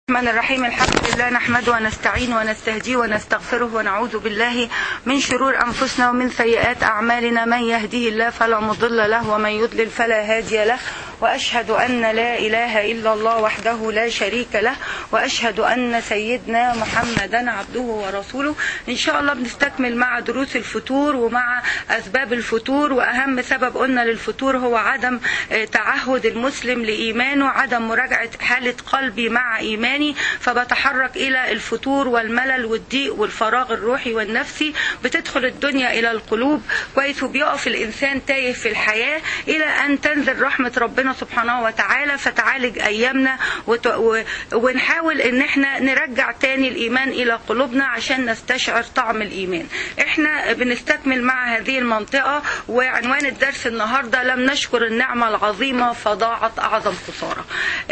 الرحمن الرحيم الحمد لله نحمده ونستعين ونستهديه ونستغفره ونعوذ بالله من شرور أنفسنا ومن سيئات أعمالنا من يهديه الله فلا مضل له ومن يضلل فلا هادي له وأشهد أن لا إله إلا الله وحده لا شريك له وأشهد أن سيدنا محمدا عبده ورسوله إن شاء الله بنستكمل مع دروس الفتور ومع أسباب الفتور وأهم سبب قلنا للفتور هو عدم تعهد المسلم لإيمانه عدم مراجعة حالة قلبي مع إيماني فبتحرك إلى الفتور والملل والضيق والفراغ الروحي والنفسي بتدخل الدنيا إلى القلوب كويس وبيقف الإنسان تايه في الحياة إلى أن تنزل رحمة ربنا سبحانه وتعالى فتعالج أيامنا وت... و... ونحاول إن احنا نرجع تاني الإيمان إلى قلوبنا عشان نستشعر طعم الإيمان احنا بنستكمل مع هذه المنطقة وعنوان الدرس النهاردة لم نشكر النعمة العظيمة فضاعت أعظم خسارة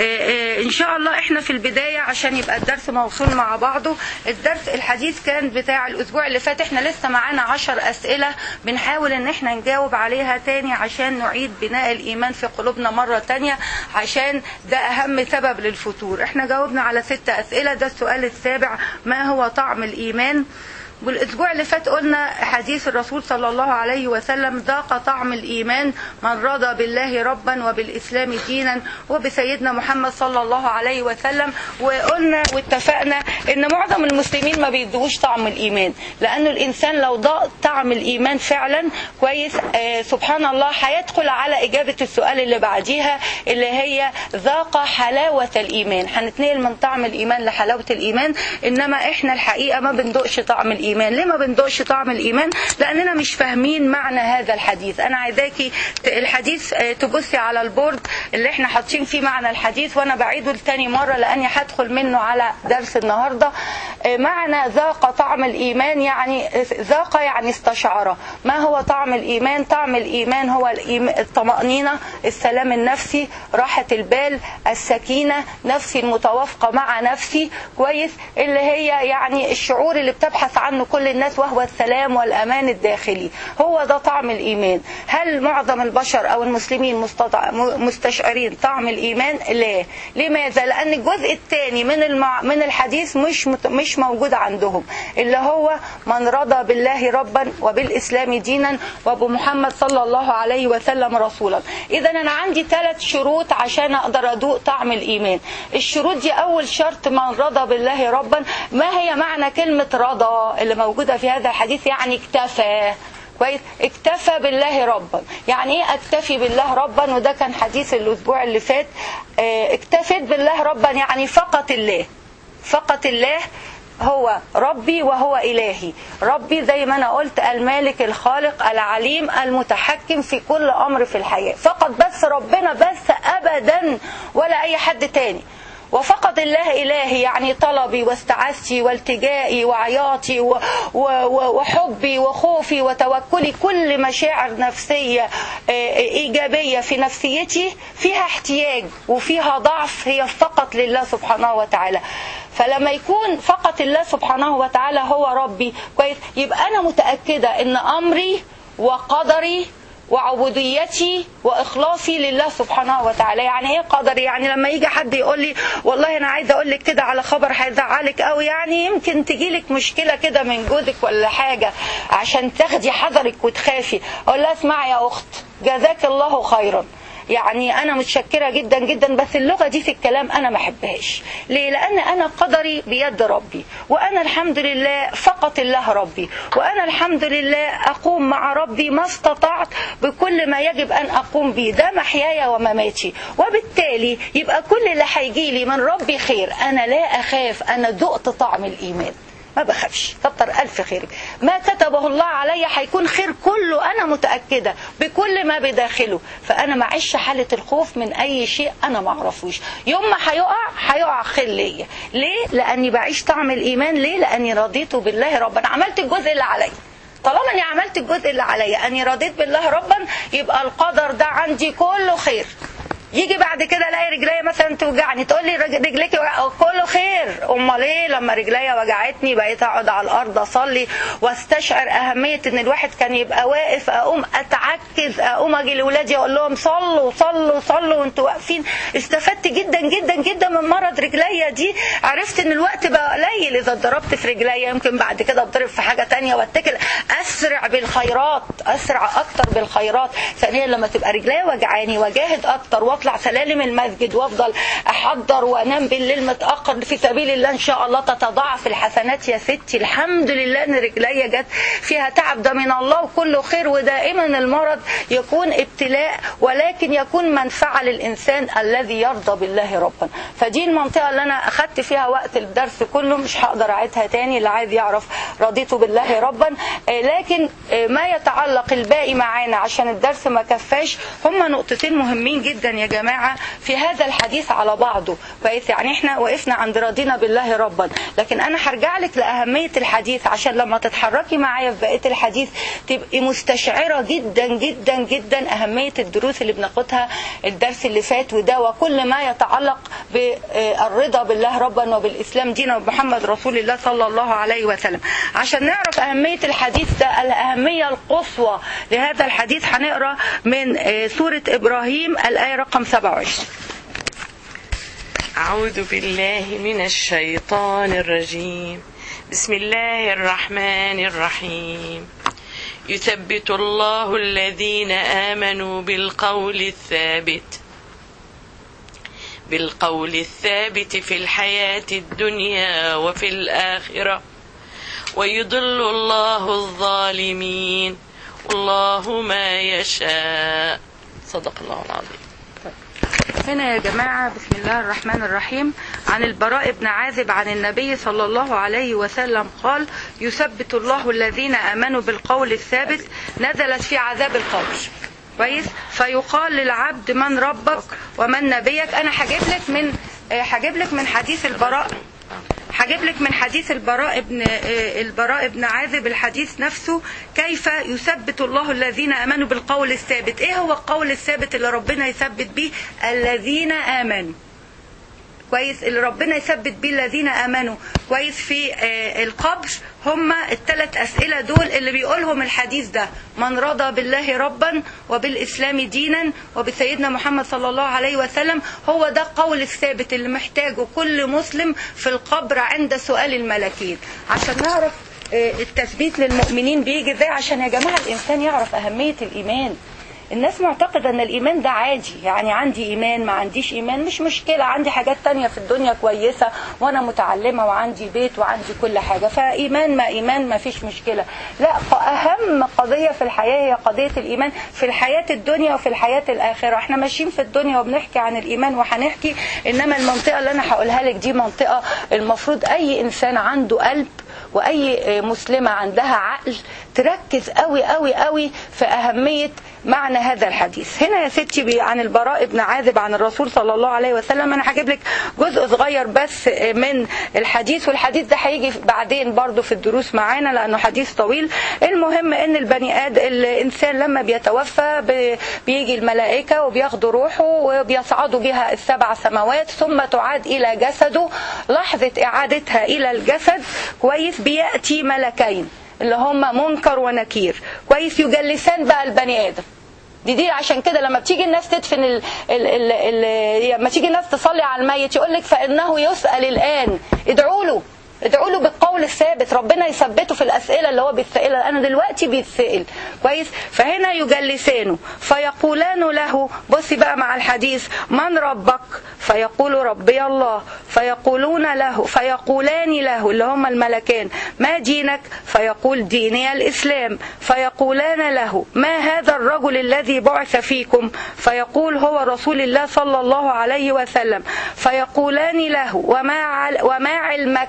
إن شاء الله احنا في البداية عشان يبقى الدرس موصول مع بعضه الدرس الحديث كان بتاع الأسبوع اللي فات احنا لسه معانا عشر أسئلة بنحاول ان احنا نجاوب عليها تاني عشان نعيد بناء الإيمان في قلوبنا مرة تانية عشان ده أهم سبب للفتور احنا جاوبنا على ست أسئلة ده السؤال السابع ما هو طعم الإيمان والاسبوع اللي فات قلنا حديث الرسول صلى الله عليه وسلم ذاق طعم الايمان من رضى بالله ربا وبالاسلام دينا وبسيدنا محمد صلى الله عليه وسلم وقلنا واتفقنا ان معظم المسلمين ما بيدوش طعم الايمان لانه الانسان لو ضاق طعم الايمان فعلا كويس آه سبحان الله هيدخل على اجابه السؤال اللي بعديها اللي هي ذاق حلاوه الايمان هنتنقل من طعم الايمان لحلاوه الايمان انما احنا الحقيقه ما بندقش طعم الايمان الايمان ليه ما بندقش طعم الايمان لاننا مش فاهمين معنى هذا الحديث انا عايزاكي الحديث تبصي على البورد اللي احنا حاطين فيه معنى الحديث وانا بعيده لتاني مره لاني هدخل منه على درس النهارده معنى ذاق طعم الايمان يعني ذاق يعني استشعر ما هو طعم الايمان طعم الايمان هو الطمانينه السلام النفسي راحه البال السكينه نفسي المتوافقه مع نفسي كويس اللي هي يعني الشعور اللي بتبحث عنه كل الناس وهو السلام والأمان الداخلي هو ده طعم الإيمان هل معظم البشر أو المسلمين مستطع... مستشعرين طعم الإيمان لا لماذا لأن الجزء الثاني من المع... من الحديث مش مت... مش موجود عندهم اللي هو من رضى بالله ربا وبالإسلام دينا وبمحمد صلى الله عليه وسلم رسولا إذا أنا عندي ثلاث شروط عشان أقدر أدوق طعم الإيمان الشروط دي أول شرط من رضى بالله ربا ما هي معنى كلمة رضا اللي موجودة في هذا الحديث يعني اكتفى كويس اكتفى بالله ربا يعني ايه اكتفي بالله ربا وده كان حديث الاسبوع اللي فات اه اكتفيت بالله ربا يعني فقط الله فقط الله هو ربي وهو إلهي ربي زي ما أنا قلت المالك الخالق العليم المتحكم في كل أمر في الحياة فقط بس ربنا بس أبدا ولا أي حد تاني وفقط الله إلهي يعني طلبي واستعاذتي والتجائي وعياطي و و و وحبي وخوفي وتوكلي كل مشاعر نفسية إيجابية في نفسيتي فيها احتياج وفيها ضعف هي فقط لله سبحانه وتعالى فلما يكون فقط الله سبحانه وتعالى هو ربي كويس يبقى أنا متأكدة إن أمري وقدري وعبوديتي واخلاصي لله سبحانه وتعالى يعني ايه قدر يعني لما يجي حد يقول لي والله انا عايزه اقول لك كده على خبر هيزعلك قوي يعني يمكن تجي لك مشكله كده من جوزك ولا حاجه عشان تاخدي حذرك وتخافي اقول لها اسمعي يا اخت جزاك الله خيرا يعني انا متشكره جدا جدا بس اللغه دي في الكلام انا ما احبهاش ليه لان انا قدري بيد ربي وانا الحمد لله فقط الله ربي وانا الحمد لله اقوم مع ربي ما استطعت بكل ما يجب ان اقوم به ده محياي ومماتي وبالتالي يبقى كل اللي هيجي لي من ربي خير انا لا اخاف انا ذقت طعم الايمان ما بخافش كتر ألف خيرك ما كتبه الله علي هيكون خير كله أنا متأكدة بكل ما بداخله فأنا معيش حالة الخوف من أي شيء أنا ما أعرفوش يوم ما هيقع هيقع خير ليا ليه؟ لأني بعيش طعم الإيمان ليه؟ لأني رضيت بالله ربنا عملت الجزء اللي عليا طالما اني عملت الجزء اللي عليا اني رضيت بالله ربا يبقى القدر ده عندي كله خير يجي بعد كده الاقي رجلي مثلا توجعني تقول لي رجليكي كله خير خير امال ايه لما رجليا وجعتني بقيت اقعد على الارض اصلي واستشعر اهميه ان الواحد كان يبقى واقف اقوم اتعكز اقوم اجي لاولادي اقول لهم صلوا صلوا صلوا وانتوا واقفين استفدت جدا جدا جدا من مرض رجليا دي عرفت ان الوقت بقى قليل اذا اتضربت في رجليا يمكن بعد كده اتضرب في حاجه تانية واتكل اسرع بالخيرات اسرع اكتر بالخيرات ثانيا لما تبقى رجليا وجعاني واجاهد اكتر واطلع سلالم المسجد وافضل احضر وانام بالليل متاخر في سبيل الله ان شاء الله تتضاعف الحسنات يا ستي الحمد لله ان رجليا جت فيها تعب ده من الله وكله خير ودائما المرض يكون ابتلاء ولكن يكون منفعه للانسان الذي يرضى بالله ربا فدي المنطقه اللي انا اخدت فيها وقت الدرس كله مش هقدر اعيدها تاني اللي عايز يعرف رضيت بالله ربا لكن ما يتعلق الباقي معانا عشان الدرس ما كفاش هما نقطتين مهمين جدا يا جماعه في هذا الحديث على بعضه كويس يعني احنا وقفنا عند رضينا بالله ربا لكن انا هرجع لك لاهميه الحديث عشان لما تتحركي معايا في بقيه الحديث تبقي مستشعره جدا جدا جدا اهميه الدروس اللي بناخدها الدرس اللي فات وده وكل ما يتعلق بالرضا بالله ربا وبالاسلام دينا وبمحمد رسول الله صلى الله عليه وسلم عشان نعرف اهميه الحديث ده الاهميه القصوى لهذا الحديث هنقرا من سوره ابراهيم الايه رقم 27 أعوذ بالله من الشيطان الرجيم بسم الله الرحمن الرحيم يثبت الله الذين آمنوا بالقول الثابت بالقول الثابت في الحياة الدنيا وفي الآخرة ويضل الله الظالمين والله ما يشاء صدق الله العظيم هنا يا جماعة بسم الله الرحمن الرحيم عن البراء بن عازب عن النبي صلى الله عليه وسلم قال يثبت الله الذين آمنوا بالقول الثابت نزلت في عذاب القبر كويس فيقال للعبد من ربك ومن نبيك انا هجيب لك من هجيب لك من حديث البراء هجيب لك من حديث البراء ابن البراء ابن عازب الحديث نفسه كيف يثبت الله الذين امنوا بالقول الثابت ايه هو القول الثابت اللي ربنا يثبت به الذين امنوا كويس اللي ربنا يثبت بيه الذين امنوا كويس في القبر هم الثلاث اسئله دول اللي بيقولهم الحديث ده من رضى بالله ربا وبالاسلام دينا وبسيدنا محمد صلى الله عليه وسلم هو ده القول الثابت اللي محتاجه كل مسلم في القبر عند سؤال الملكين عشان نعرف التثبيت للمؤمنين بيجي ازاي عشان يا جماعه الانسان يعرف اهميه الايمان الناس معتقدة ان الايمان ده عادي يعني عندي ايمان ما عنديش ايمان مش مشكلة عندي حاجات تانية في الدنيا كويسة وانا متعلمة وعندي بيت وعندي كل حاجة فايمان ما ايمان ما فيش مشكلة لا اهم قضية في الحياة هي قضية الايمان في الحياة الدنيا وفي الحياة الاخرة احنا ماشيين في الدنيا وبنحكي عن الايمان وهنحكي انما المنطقة اللي انا هقولها لك دي منطقة المفروض اي انسان عنده قلب واي مسلمة عندها عقل تركز قوي قوي قوي في اهمية معنى هذا الحديث هنا يا ستي عن البراء بن عازب عن الرسول صلى الله عليه وسلم انا هجيب لك جزء صغير بس من الحديث والحديث ده هيجي بعدين برضو في الدروس معانا لانه حديث طويل المهم ان البني ادم الانسان لما بيتوفى بيجي الملائكه وبياخدوا روحه وبيصعدوا بها السبع سماوات ثم تعاد الى جسده لحظه اعادتها الى الجسد كويس بياتي ملكين اللي هم منكر ونكير كويس يجلسان بقى البني ادم دي دي عشان كده لما بتيجي الناس تدفن ال ال ال ال لما تيجي الناس تصلي على الميت يقول لك فانه يسال الان ادعوا له ادعوا له بالقول الثابت ربنا يثبته في الاسئله اللي هو بيتسالها انا دلوقتي بيتسال كويس فهنا يجلسانه فيقولان له بصي بقى مع الحديث من ربك فيقول ربي الله فيقولون له فيقولان له اللي هم الملكان ما دينك فيقول ديني الاسلام فيقولان له ما هذا الرجل الذي بعث فيكم فيقول هو رسول الله صلى الله عليه وسلم فيقولان له وما وما علمك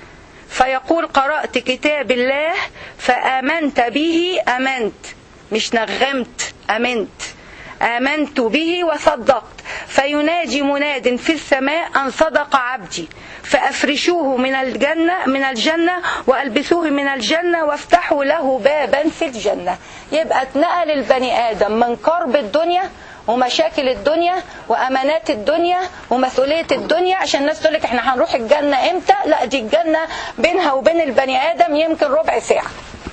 فيقول قرأت كتاب الله فآمنت به أمنت مش نغمت أمنت آمنت به وصدقت فيناجي مناد في السماء أن صدق عبدي فأفرشوه من الجنة من الجنة وألبسوه من الجنة وافتحوا له بابا في الجنة يبقى اتنقل البني آدم من كرب الدنيا ومشاكل الدنيا وامانات الدنيا ومسؤوليه الدنيا عشان الناس تقول لك احنا هنروح الجنه امتى لا دي الجنه بينها وبين البني ادم يمكن ربع ساعه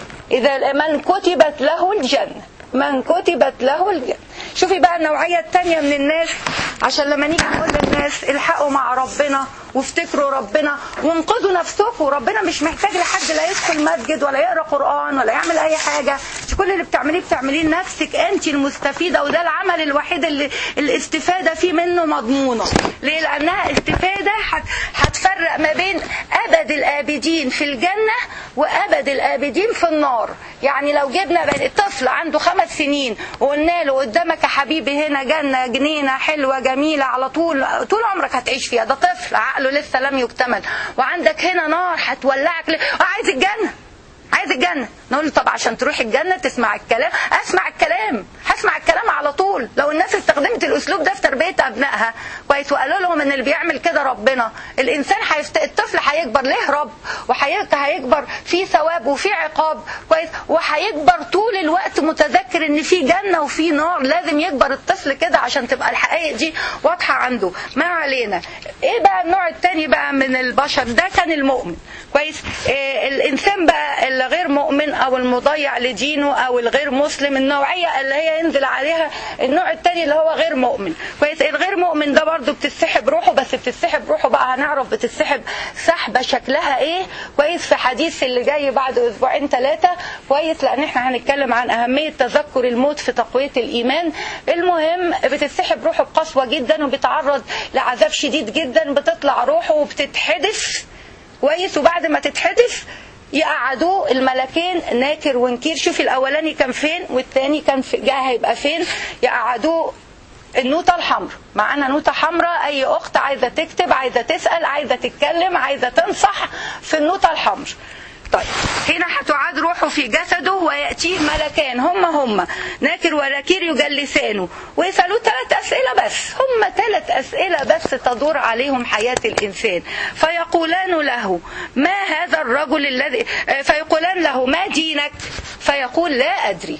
اذا من كتبت له الجنه من كتبت له الجنه شوفي بقى النوعيه الثانيه من الناس عشان لما نيجي نقول للناس الحقوا مع ربنا وافتكروا ربنا وانقذوا نفسكم ربنا مش محتاج لحد لا يدخل مسجد ولا يقرا قران ولا يعمل اي حاجه انت كل اللي بتعمليه بتعمليه لنفسك انت المستفيده وده العمل الوحيد اللي الاستفاده فيه منه مضمونه ليه لانها استفاده هت- هتفرق ما بين ابد الابدين في الجنه وابد الابدين في النار يعني لو جبنا بني طفل عنده خمس سنين وقلنا له قدامك يا حبيبي هنا جنه جنينه حلوه جميله على طول طول عمرك هتعيش فيها ده طفل عقله لسه لم يكتمل وعندك هنا نار هتولعك ل... آه، عايز الجنه عايز الجنة نقول له طب عشان تروح الجنة تسمع الكلام اسمع الكلام هسمع الكلام على طول لو الناس استخدمت الاسلوب ده في تربية ابنائها كويس وقالوا لهم ان اللي بيعمل كده ربنا الانسان هيفت... الطفل هيكبر ليه رب وهيكبر في ثواب وفي عقاب كويس وهيكبر طول الوقت متذكر ان في جنة وفي نار لازم يكبر الطفل كده عشان تبقى الحقائق دي واضحة عنده ما علينا ايه بقى النوع التاني بقى من البشر ده كان المؤمن كويس إيه الانسان بقى اللي غير مؤمن او المضيع لدينه او الغير مسلم النوعيه اللي هي ينزل عليها النوع الثاني اللي هو غير مؤمن كويس الغير مؤمن ده برضه بتتسحب روحه بس بتتسحب روحه بقى هنعرف بتتسحب سحبه شكلها ايه كويس في حديث اللي جاي بعد اسبوعين ثلاثه كويس لان احنا هنتكلم عن اهميه تذكر الموت في تقويه الايمان المهم بتتسحب روحه بقسوه جدا وبيتعرض لعذاب شديد جدا بتطلع روحه وبتتحدث كويس وبعد ما تتحدث يقعدوه الملكين ناكر ونكير شوفي الاولاني كان فين والتاني كان في جاي هيبقى فين يقعدوه النوتة الحمراء معانا نوتة حمراء اي اخت عايزة تكتب عايزة تسأل عايزة تتكلم عايزة تنصح في النوتة الحمراء طيب هنا هتعاد روحه في جسده ويأتيه ملكان هم هم ناكر ونكير يجلسانه ويسألوه ثلاث أسئلة بس هم ثلاث أسئلة بس تدور عليهم حياة الإنسان فيقولان له ما هذا الرجل الذي فيقولان له ما دينك فيقول لا أدري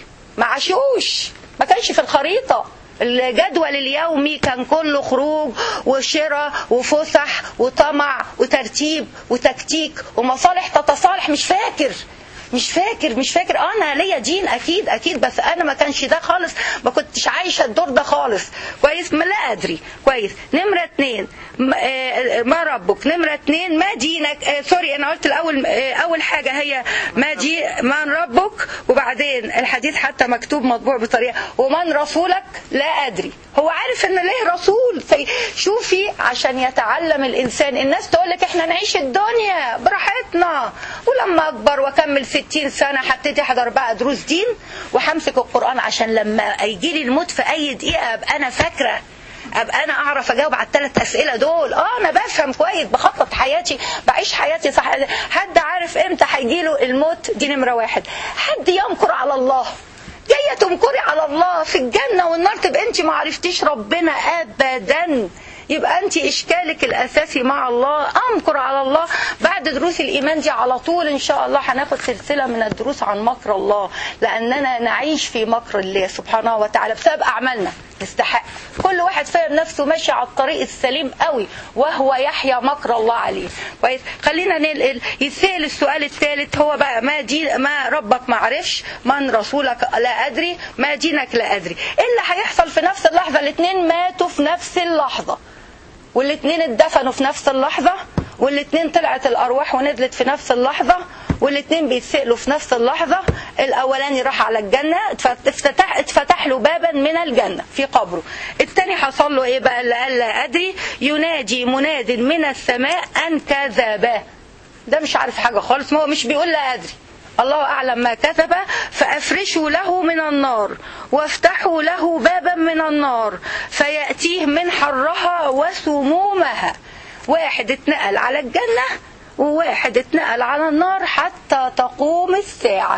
معشوش ما كانش في الخريطة الجدول اليومي كان كله خروج وشراء وفسح وطمع وترتيب وتكتيك ومصالح تتصالح مش فاكر مش فاكر مش فاكر اه انا ليا دين اكيد اكيد بس انا ما كانش ده خالص ما كنتش عايشه الدور ده خالص كويس ما لا ادري كويس نمره اتنين ما ربك نمره اتنين ما دينك آه سوري انا قلت الاول آه اول حاجه هي ما دي من ربك وبعدين الحديث حتى مكتوب مطبوع بطريقه ومن رسولك لا ادري هو عارف ان ليه رسول شوفي عشان يتعلم الانسان الناس تقول لك احنا نعيش الدنيا براحتنا ولما اكبر واكمل 60 سنه هبتدي احضر بقى دروس دين وهمسك القران عشان لما يجي لي الموت في اي دقيقه ابقى انا فاكره ابقى انا اعرف اجاوب على الثلاث اسئله دول اه انا بفهم كويس بخطط حياتي بعيش حياتي صح حد عارف امتى هيجي له الموت دي نمره واحد حد يمكر على الله جايه تمكري على الله في الجنه والنار تبقى انت ما عرفتيش ربنا ابدا يبقى انت اشكالك الاساسي مع الله امكر على الله بعد دروس الايمان دي على طول ان شاء الله هناخد سلسله من الدروس عن مكر الله لاننا نعيش في مكر الله سبحانه وتعالى بسبب اعمالنا نستحق كل واحد فاهم نفسه ماشي على الطريق السليم قوي وهو يحيا مكر الله عليه كويس خلينا ننقل يسال السؤال الثالث هو بقى ما دين ما ربك ما عرفش من رسولك لا ادري ما دينك لا ادري ايه اللي هيحصل في نفس اللحظه الاثنين ماتوا في نفس اللحظه والاثنين اتدفنوا في نفس اللحظة والاثنين طلعت الأرواح ونزلت في نفس اللحظة والاثنين بيتسألوا في نفس اللحظة الأولاني راح على الجنة اتفتح, اتفتح له بابا من الجنة في قبره الثاني حصل له ايه بقى اللي قال لا أدري ينادي مناد من السماء أن كذبا ده مش عارف حاجة خالص ما هو مش بيقول لا أدري الله أعلم ما كتب فأفرشوا له من النار وافتحوا له بابا من النار فيأتيه من حرها وسمومها واحد اتنقل على الجنة وواحد اتنقل على النار حتى تقوم الساعة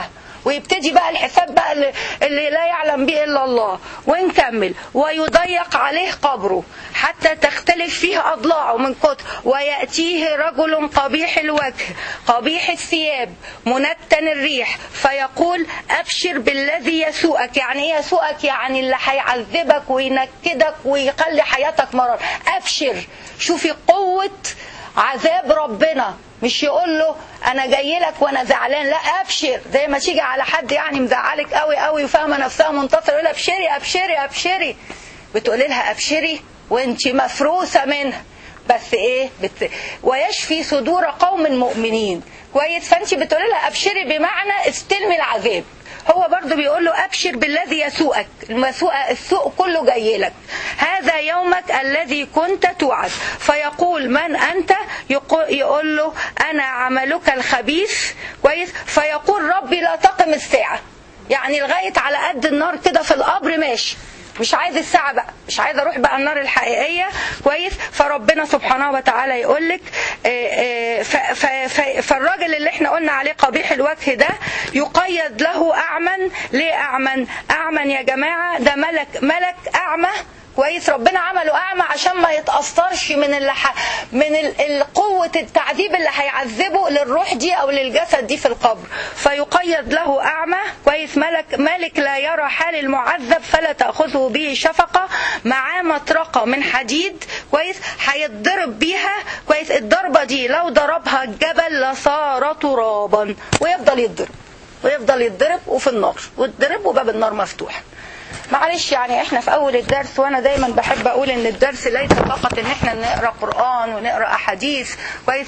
ويبتدي بقى الحساب بقى اللي, اللي لا يعلم به الا الله ونكمل ويضيق عليه قبره حتى تختلف فيه اضلاعه من كتر وياتيه رجل قبيح الوجه قبيح الثياب منتن الريح فيقول ابشر بالذي يسوءك يعني ايه يسوءك يعني اللي هيعذبك وينكدك ويخلي حياتك مرار ابشر شوفي قوه عذاب ربنا مش يقول له انا جاي لك وانا زعلان لا ابشر زي ما تيجي على حد يعني مزعلك قوي قوي وفاهمه نفسها منتصر يقول ابشري ابشري ابشري بتقولي لها ابشري وانت مفروسه منها بس ايه بت... ويشفي صدور قوم مؤمنين كويس فانت بتقولي لها ابشري بمعنى استلمي العذاب هو برضه بيقول له ابشر بالذي يسوءك المسوء السوء كله جاي لك هذا يومك الذي كنت توعد فيقول من انت يقول له انا عملك الخبيث كويس فيقول ربي لا تقم الساعه يعني لغايه على قد النار كده في القبر ماشي مش عايز الساعة بقى مش عايز اروح بقى النار الحقيقية كويس فربنا سبحانه وتعالى يقول لك فالراجل اللي احنا قلنا عليه قبيح الوجه ده يقيد له اعمى ليه اعمى اعمى يا جماعة ده ملك ملك اعمى كويس ربنا عمله اعمى عشان ما يتاثرش من اللي ح... من ال... قوه التعذيب اللي هيعذبه للروح دي او للجسد دي في القبر فيقيد له اعمى كويس ملك ملك لا يرى حال المعذب فلا تاخذه به شفقه معاه مطرقه من حديد كويس هيتضرب بيها كويس الضربه دي لو ضربها الجبل لصار ترابا ويفضل يتضرب ويفضل يتضرب وفي النار ويتضرب وباب النار مفتوح معلش يعني احنا في اول الدرس وانا دايما بحب اقول ان الدرس ليس فقط ان احنا نقرا قران ونقرا احاديث كويس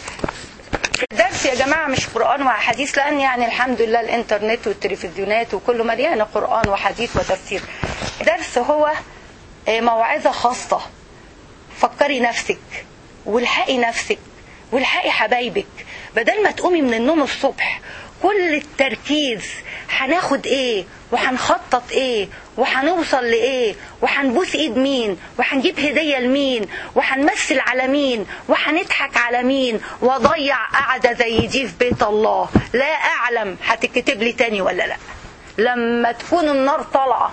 الدرس يا جماعه مش قران واحاديث لان يعني الحمد لله الانترنت والتلفزيونات وكله مليان قران وحديث وتفسير الدرس هو موعظه خاصه فكري نفسك والحقي نفسك والحقي حبايبك بدل ما تقومي من النوم الصبح كل التركيز هناخد ايه وهنخطط ايه وهنوصل لايه وهنبوس ايد مين وهنجيب هديه لمين وهنمثل على مين وهنضحك على مين واضيع قعده زي دي في بيت الله لا اعلم هتتكتب لي تاني ولا لا لما تكون النار طالعه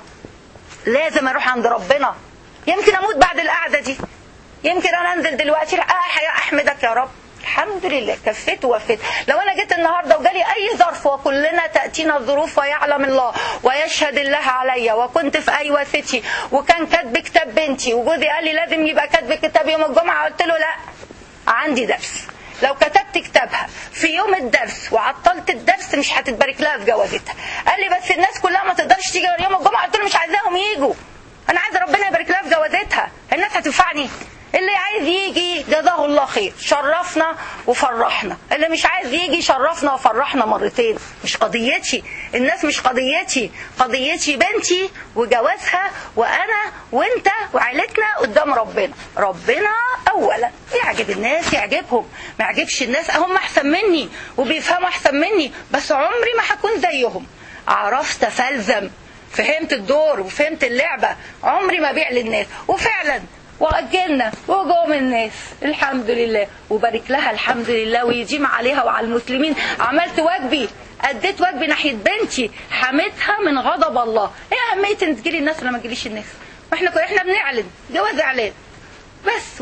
لازم اروح عند ربنا يمكن اموت بعد القعده دي يمكن انا انزل دلوقتي احمدك يا رب الحمد لله كفيت ووفيت لو انا جيت النهارده وجالي اي ظرف وكلنا تاتينا الظروف ويعلم الله ويشهد الله عليا وكنت في اي وثيتي وكان كاتب كتاب بنتي وجوزي قال لي لازم يبقى كاتب كتاب يوم الجمعه قلت له لا عندي درس لو كتبت كتابها في يوم الدرس وعطلت الدرس مش هتتبارك لها في جوازتها قال لي بس الناس كلها ما تقدرش تيجي غير يوم الجمعه قلت له مش عايزاهم يجوا انا عايزه ربنا يبارك لها في جوازتها الناس هتنفعني اللي عايز يجي جزاه الله خير شرفنا وفرحنا اللي مش عايز يجي شرفنا وفرحنا مرتين مش قضيتي الناس مش قضيتي قضيتي بنتي وجوازها وانا وانت وعيلتنا قدام ربنا ربنا اولا يعجب الناس يعجبهم ما يعجبش الناس هم احسن مني وبيفهموا احسن مني بس عمري ما هكون زيهم عرفت فالزم فهمت الدور وفهمت اللعبه عمري ما بيع للناس وفعلا واجلنا وجوم الناس الحمد لله وبارك لها الحمد لله ويديم عليها وعلى المسلمين عملت واجبي اديت واجبي ناحيه بنتي حميتها من غضب الله ايه اهميه ان تجيلي الناس ولا ما تجيليش الناس واحنا احنا بنعلن جواز اعلان بس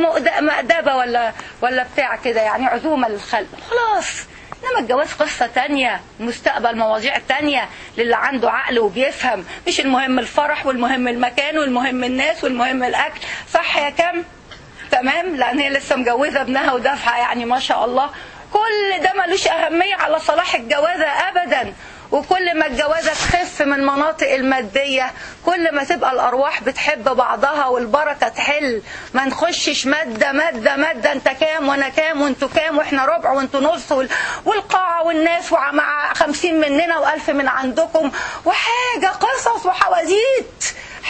ومأدبة ولا ولا بتاع كده يعني عزومة للخلق خلاص انما الجواز قصة تانية مستقبل مواضيع تانية للي عنده عقل وبيفهم مش المهم الفرح والمهم المكان والمهم الناس والمهم الاكل صح يا كم تمام لان هي لسه مجوزة ابنها ودافعة يعني ما شاء الله كل ده ملوش اهمية على صلاح الجوازة ابدا وكل ما الجوازة تخف من مناطق المادية كل ما تبقى الأرواح بتحب بعضها والبركة تحل ما نخشش مادة مادة مادة انت كام وانا كام وانتوا كام واحنا ربع وانتوا نص والقاعة والناس مع خمسين مننا والف من عندكم وحاجة قصص وحواديت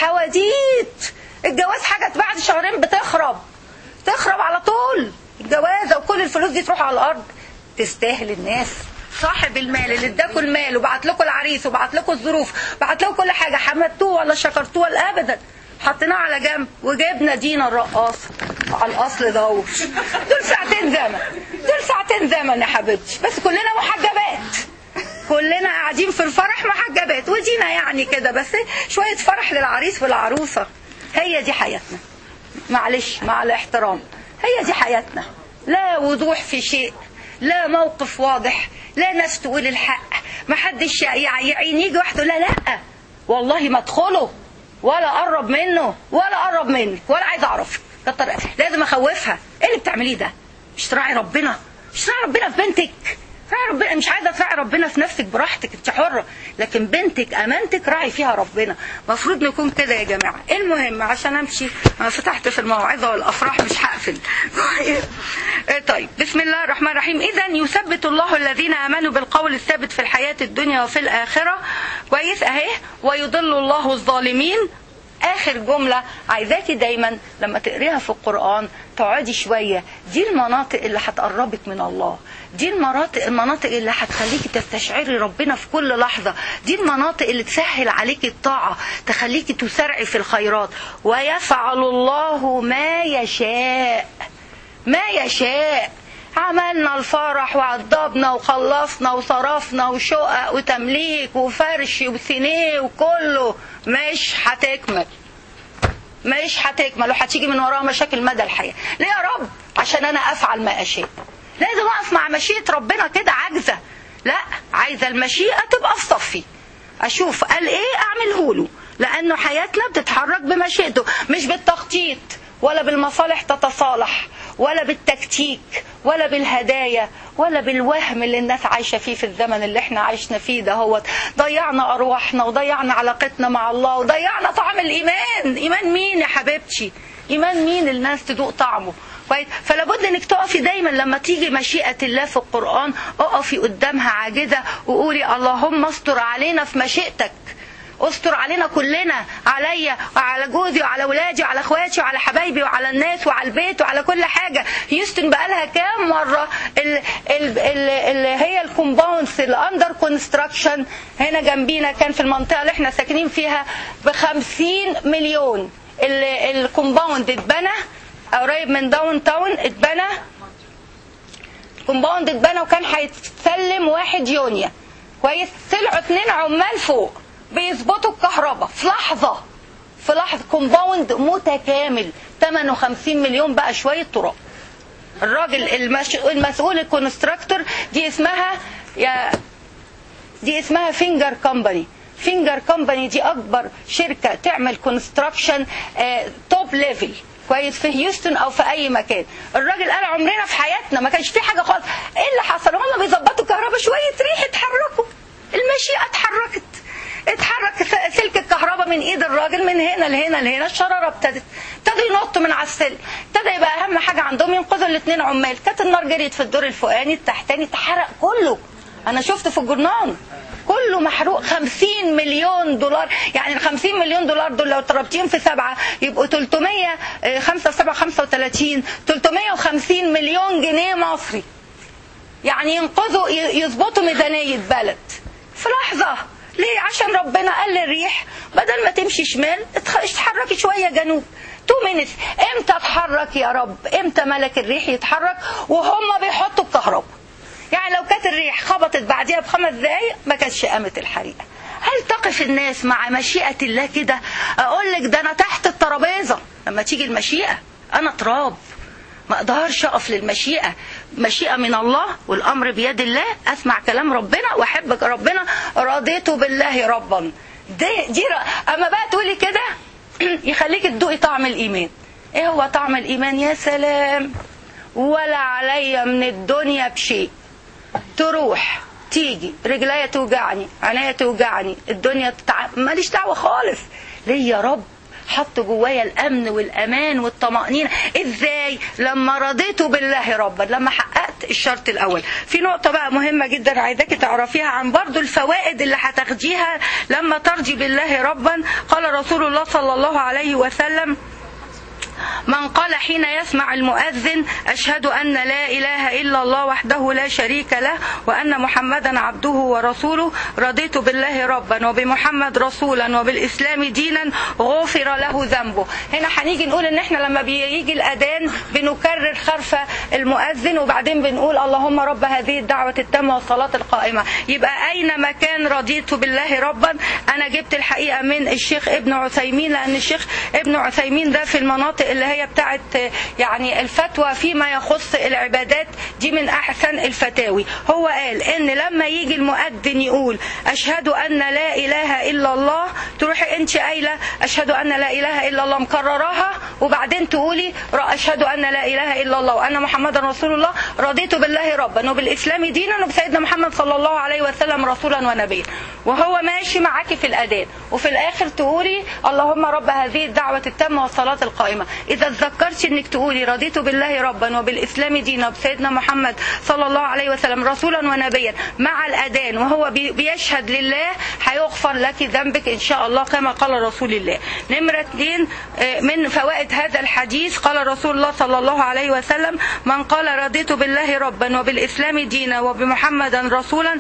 حواديت الجواز حاجة بعد شهرين بتخرب تخرب على طول الجوازة وكل الفلوس دي تروح على الأرض تستاهل الناس صاحب المال اللي اداكوا المال وبعت لكم العريس وبعت لكم الظروف بعت لكم كل حاجه حمدتوه ولا شكرتوه ولا ابدا حطيناه على جنب وجبنا دينا الرقاصه على الاصل دور دول ساعتين زمن دول ساعتين زمن يا حبيبتي بس كلنا محجبات كلنا قاعدين في الفرح محجبات ودينا يعني كده بس شويه فرح للعريس والعروسه هي دي حياتنا معلش مع الاحترام هي دي حياتنا لا وضوح في شيء لا موقف واضح لا ناس تقول الحق ما حدش يعين يجي واحد لا لا والله ما ادخله ولا قرب منه ولا قرب منك ولا عايز اعرف كتر لازم اخوفها ايه اللي بتعمليه ده مش تراعي ربنا مش تراعي ربنا في بنتك تراعي ربنا مش عايزه تراعي ربنا في نفسك براحتك انت حره لكن بنتك امانتك راعي فيها ربنا المفروض نكون كده يا جماعه المهم عشان امشي انا فتحت في الموعظه والافراح مش هقفل طيب بسم الله الرحمن الرحيم اذا يثبت الله الذين امنوا بالقول الثابت في الحياه الدنيا وفي الاخره كويس اهي ويضل الله الظالمين اخر جمله عايزاكي دايما لما تقريها في القران تقعدي شويه دي المناطق اللي هتقربك من الله دي المناطق المناطق اللي هتخليكي تستشعري ربنا في كل لحظه دي المناطق اللي تسهل عليكي الطاعه تخليكي تسرعي في الخيرات ويفعل الله ما يشاء ما يشاء عملنا الفرح وعضبنا وخلصنا وصرفنا وشقق وتمليك وفرش وسينيه وكله مش هتكمل مش هتكمل وهتيجي من وراها مشاكل مدى الحياه ليه يا رب عشان انا افعل ما اشاء لازم اقف مع مشيئه ربنا كده عاجزه لا عايزه المشيئه تبقى في صفي اشوف قال ايه اعمله له لانه حياتنا بتتحرك بمشيئته مش بالتخطيط ولا بالمصالح تتصالح ولا بالتكتيك ولا بالهدايا ولا بالوهم اللي الناس عايشه فيه في الزمن اللي احنا عايشنا فيه ده هو ضيعنا ارواحنا وضيعنا علاقتنا مع الله وضيعنا طعم الايمان ايمان مين يا حبيبتي ايمان مين الناس تدوق طعمه كويس فلا بد انك تقفي دايما لما تيجي مشيئه الله في القران اقفي قدامها عاجزه وقولي اللهم استر علينا في مشيئتك استر علينا كلنا عليا وعلى جوزي وعلى ولادي وعلى اخواتي وعلى حبايبي وعلى الناس وعلى البيت وعلى كل حاجه هيوستن بقالها كام مره اللي هي الكومباوندز الاندر كونستراكشن هنا جنبينا كان في المنطقه اللي احنا ساكنين فيها ب 50 مليون الكومباوند اتبنى قريب من داون تاون اتبنى الكومباوند اتبنى وكان هيتسلم واحد يونيو كويس طلعوا اتنين عمال فوق بيظبطوا الكهرباء في لحظة في لحظة كومباوند متكامل 58 مليون بقى شوية تراب الراجل المش... المسؤول الكونستراكتور دي اسمها يا دي اسمها فينجر كومباني فينجر كومباني دي اكبر شركة تعمل كونستراكشن توب ليفل كويس في هيوستن او في اي مكان الراجل قال عمرنا في حياتنا ما كانش في حاجه خالص ايه اللي حصل هم بيظبطوا الكهرباء شويه ريح اتحركوا المشيئه اتحركت اتحرك سلك الكهرباء من ايد الراجل من هنا لهنا لهنا الشراره ابتدت ابتدوا ينطوا من على السلك ابتدى يبقى اهم حاجه عندهم ينقذوا الاثنين عمال كانت النار جريت في الدور الفوقاني التحتاني اتحرق كله انا شفت في الجرنان كله محروق 50 مليون دولار يعني ال 50 مليون دولار دول لو ضربتيهم في سبعه يبقوا 300 5 7 35 350 مليون جنيه مصري يعني ينقذوا يظبطوا ميزانيه بلد في لحظه ليه عشان ربنا قال للريح بدل ما تمشي شمال اتحركي شويه جنوب تو مينتس امتى اتحرك يا رب امتى ملك الريح يتحرك وهم بيحطوا الكهرباء يعني لو كانت الريح خبطت بعديها بخمس دقايق ما كانتش قامت الحريقه هل تقف الناس مع مشيئه الله كده اقول لك ده انا تحت الترابيزه لما تيجي المشيئه انا تراب ما اقدرش اقف للمشيئه مشيئه من الله والامر بيد الله اسمع كلام ربنا واحب ربنا رضيت بالله ربا دي دي اما بقى تقولي كده يخليك تدوقي طعم الايمان ايه هو طعم الايمان يا سلام ولا عليا من الدنيا بشيء تروح تيجي رجليا توجعني عينيا توجعني الدنيا تتع... ماليش دعوه خالص ليه يا رب حط جوايا الامن والامان والطمانينه ازاي لما رضيت بالله ربا لما حققت الشرط الاول في نقطه بقى مهمه جدا عايزاكي تعرفيها عن برضو الفوائد اللي هتاخديها لما ترضي بالله ربا قال رسول الله صلى الله عليه وسلم من قال حين يسمع المؤذن أشهد أن لا إله إلا الله وحده لا شريك له وأن محمدا عبده ورسوله رضيت بالله ربا وبمحمد رسولا وبالإسلام دينا غفر له ذنبه هنا هنيجي نقول ان احنا لما بيجي الأذان بنكرر خرف المؤذن وبعدين بنقول اللهم رب هذه الدعوة التامة والصلاة القائمة يبقى أين مكان رضيت بالله ربا أنا جبت الحقيقة من الشيخ ابن عثيمين لأن الشيخ ابن عثيمين ده في المناطق اللي هي بتاعت يعني الفتوى فيما يخص العبادات دي من أحسن الفتاوي هو قال إن لما يجي المؤذن يقول أشهد أن لا إله إلا الله تروحي أنت قايلة أشهد أن لا إله إلا الله مكرراها وبعدين تقولي أشهد أن لا إله إلا الله وأن محمدا رسول الله رضيت بالله ربا وبالإسلام دينا وبسيدنا محمد صلى الله عليه وسلم رسولا ونبيا وهو ماشي معاكي في الأذان وفي الآخر تقولي اللهم رب هذه الدعوة التامة والصلاة القائمة إذا تذكرتي إنك تقولي رضيت بالله ربا وبالإسلام دينا وبسيدنا محمد صلى الله عليه وسلم رسولا ونبيا مع الأذان وهو بيشهد لله هيغفر لك ذنبك إن شاء الله كما قال رسول الله نمرة اثنين من فوائد هذا الحديث قال رسول الله صلى الله عليه وسلم من قال رضيت بالله ربا وبالإسلام دينا وبمحمد رسولا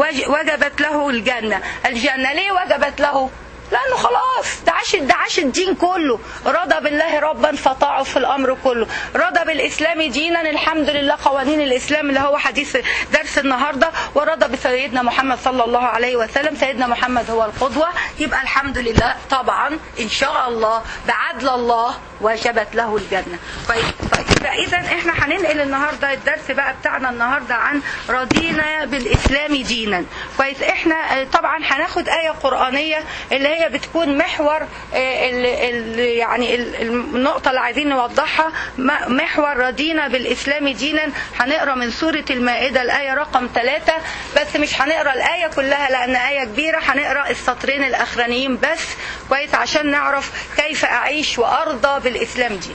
وجبت له الجنة الجنة ليه وجبت له لانه خلاص ده عاش ده عاش الدين كله رضى بالله ربا فطاعه في الامر كله رضى بالاسلام دينا الحمد لله قوانين الاسلام اللي هو حديث درس النهارده ورضى بسيدنا محمد صلى الله عليه وسلم سيدنا محمد هو القدوه يبقى الحمد لله طبعا ان شاء الله بعدل الله وجبت له الجنه طيب طيب اذا احنا هننقل النهارده الدرس بقى بتاعنا النهارده عن رضينا بالاسلام دينا كويس احنا طبعا هناخد ايه قرانيه اللي هي بتكون محور ال ال يعني النقطة اللي عايزين نوضحها محور رضينا بالإسلام دينا هنقرا من سورة المائدة الآية رقم ثلاثة بس مش هنقرا الآية كلها لأن آية كبيرة هنقرا السطرين الأخرانيين بس كويس عشان نعرف كيف أعيش وأرضى بالإسلام دينا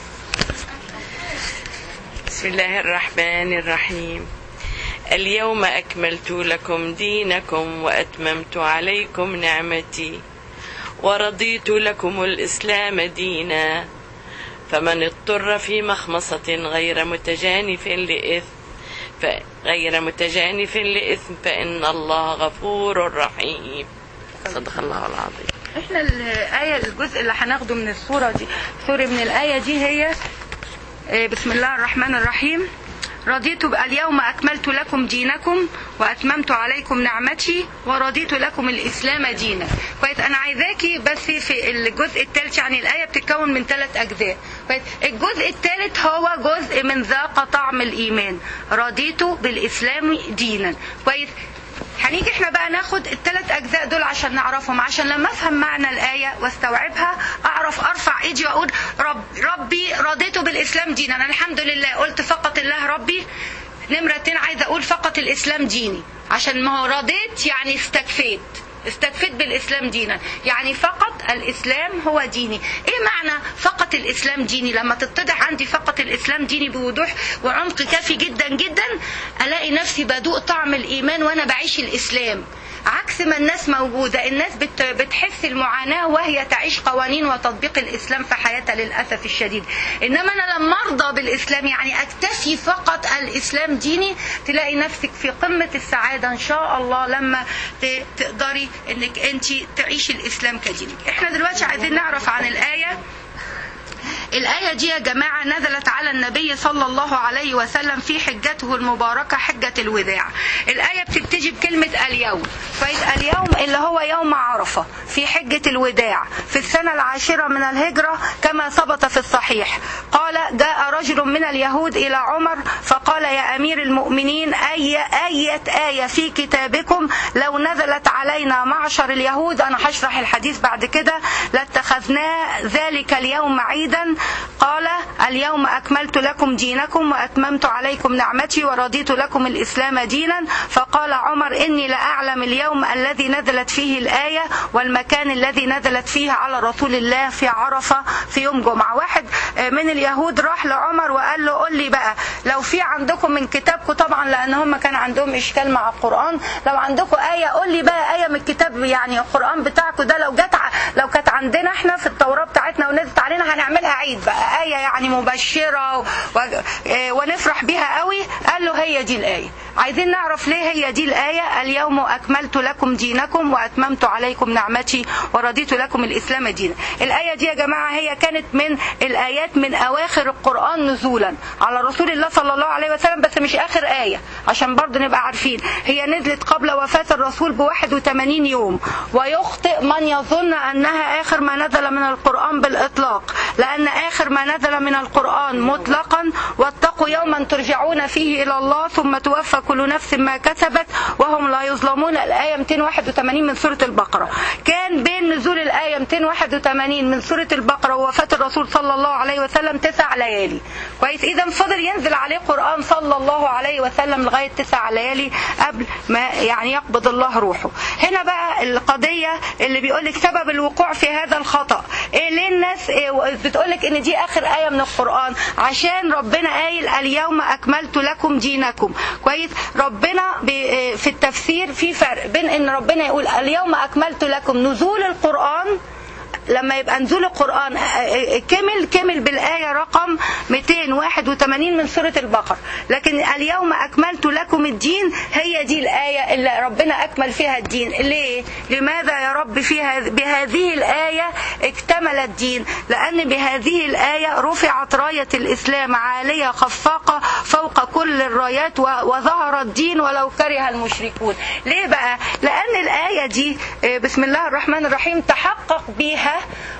بسم الله الرحمن الرحيم اليوم أكملت لكم دينكم وأتممت عليكم نعمتي ورضيت لكم الإسلام دينا فمن اضطر في مخمصة غير متجانف لإثم غير متجانف لإثم فإن الله غفور رحيم صدق الله العظيم احنا الآية الجزء اللي هناخده من السورة دي سورة من الآية دي هي بسم الله الرحمن الرحيم رضيت اليوم أكملت لكم دينكم وأتممت عليكم نعمتي ورضيت لكم الإسلام دينا كويس أنا عايزاكي بس في الجزء الثالث يعني الآية بتتكون من ثلاث أجزاء كويس الجزء الثالث هو جزء من ذاق طعم الإيمان رضيت بالإسلام دينا كويس هنيجي احنا بقى ناخد الثلاث اجزاء دول عشان نعرفهم عشان لما افهم معنى الايه واستوعبها اعرف ارفع ايدي واقول رب ربي رضيت بالاسلام دينا انا الحمد لله قلت فقط الله ربي نمرة اتنين عايزه اقول فقط الاسلام ديني عشان ما هو رضيت يعني استكفيت استكفيت بالإسلام دينا يعني فقط الإسلام هو ديني إيه معنى فقط الإسلام ديني لما تتضح عندي فقط الإسلام ديني بوضوح وعمق كافي جدا جدا ألاقي نفسي بدوق طعم الإيمان وأنا بعيش الإسلام عكس ما الناس موجودة الناس بت بتحس المعاناة وهي تعيش قوانين وتطبيق الإسلام في حياتها للأسف الشديد إنما أنا لما أرضى بالإسلام يعني أكتفي فقط الإسلام ديني تلاقي نفسك في قمة السعادة إن شاء الله لما تقدري إنك أنت تعيشي الإسلام كدينك إحنا دلوقتي عايزين نعرف عن الآية الآية دي يا جماعة نزلت على النبي صلى الله عليه وسلم في حجته المباركة حجة الوداع الآية بتبتدي بكلمة اليوم كويس اليوم اللي هو يوم عرفة في حجة الوداع في السنة العاشرة من الهجرة كما ثبت في الصحيح قال جاء رجل من اليهود إلى عمر فقال يا أمير المؤمنين أي آية آية في كتابكم لو نزلت علينا معشر اليهود أنا هشرح الحديث بعد كده لاتخذنا ذلك اليوم عيدا قال اليوم أكملت لكم دينكم وأتممت عليكم نعمتي ورضيت لكم الإسلام دينا فقال عمر إني لأعلم اليوم الذي نزلت فيه الآية والمكان الذي نزلت فيه على رسول الله في عرفة في يوم جمعة واحد من اليهود راح لعمر وقال له قل لي بقى لو في عندكم من كتابكم طبعا لأن هم كان عندهم إشكال مع القرآن لو عندكم آية قل لي بقى آية من الكتاب يعني القرآن بتاعكم ده لو جت لو كانت عندنا احنا في التوراة بتاعتنا ونزلت علينا هنعملها عيد العيد بقى آية يعني مبشرة و... آه، ونفرح بيها قوي قال له هي دي الآية عايزين نعرف ليه هي دي الآية اليوم أكملت لكم دينكم وأتممت عليكم نعمتي ورضيت لكم الإسلام دينا الآية دي يا جماعة هي كانت من الآيات من أواخر القرآن نزولا على رسول الله صلى الله عليه وسلم بس مش آخر آية عشان برضه نبقى عارفين هي نزلت قبل وفاة الرسول ب 81 يوم ويخطئ من يظن أنها آخر ما نزل من القرآن بالإطلاق لأن آخر ما نزل من القرآن مطلقا واتقوا يوما ترجعون فيه إلى الله ثم توفى كل نفس ما كسبت وهم لا يظلمون الآية 281 من سورة البقرة كان بين نزول الآية 281 من سورة البقرة ووفاة الرسول صلى الله عليه وسلم تسع ليالي كويس إذا فضل ينزل عليه قرآن صلى الله عليه وسلم لغاية تسع ليالي قبل ما يعني يقبض الله روحه هنا بقى القضية اللي بيقول لك سبب الوقوع في هذا الخطأ إيه ليه الناس إيه بتقول لك إن دي آخر آية من القرآن عشان ربنا قايل اليوم أكملت لكم دينكم كويس ربنا بي- في التفسير في فرق بين ان ربنا يقول اليوم اكملت لكم نزول القران لما يبقى نزول القرآن كمل كمل بالآية رقم 281 من سورة البقرة لكن اليوم أكملت لكم الدين هي دي الآية اللي ربنا أكمل فيها الدين ليه؟ لماذا يا رب فيها بهذه الآية اكتمل الدين لأن بهذه الآية رفعت راية الإسلام عالية خفاقة فوق كل الرايات و- وظهر الدين ولو كره المشركون ليه بقى؟ لأن الآية دي آه، بسم الله الرحمن الرحيم تحقق بيها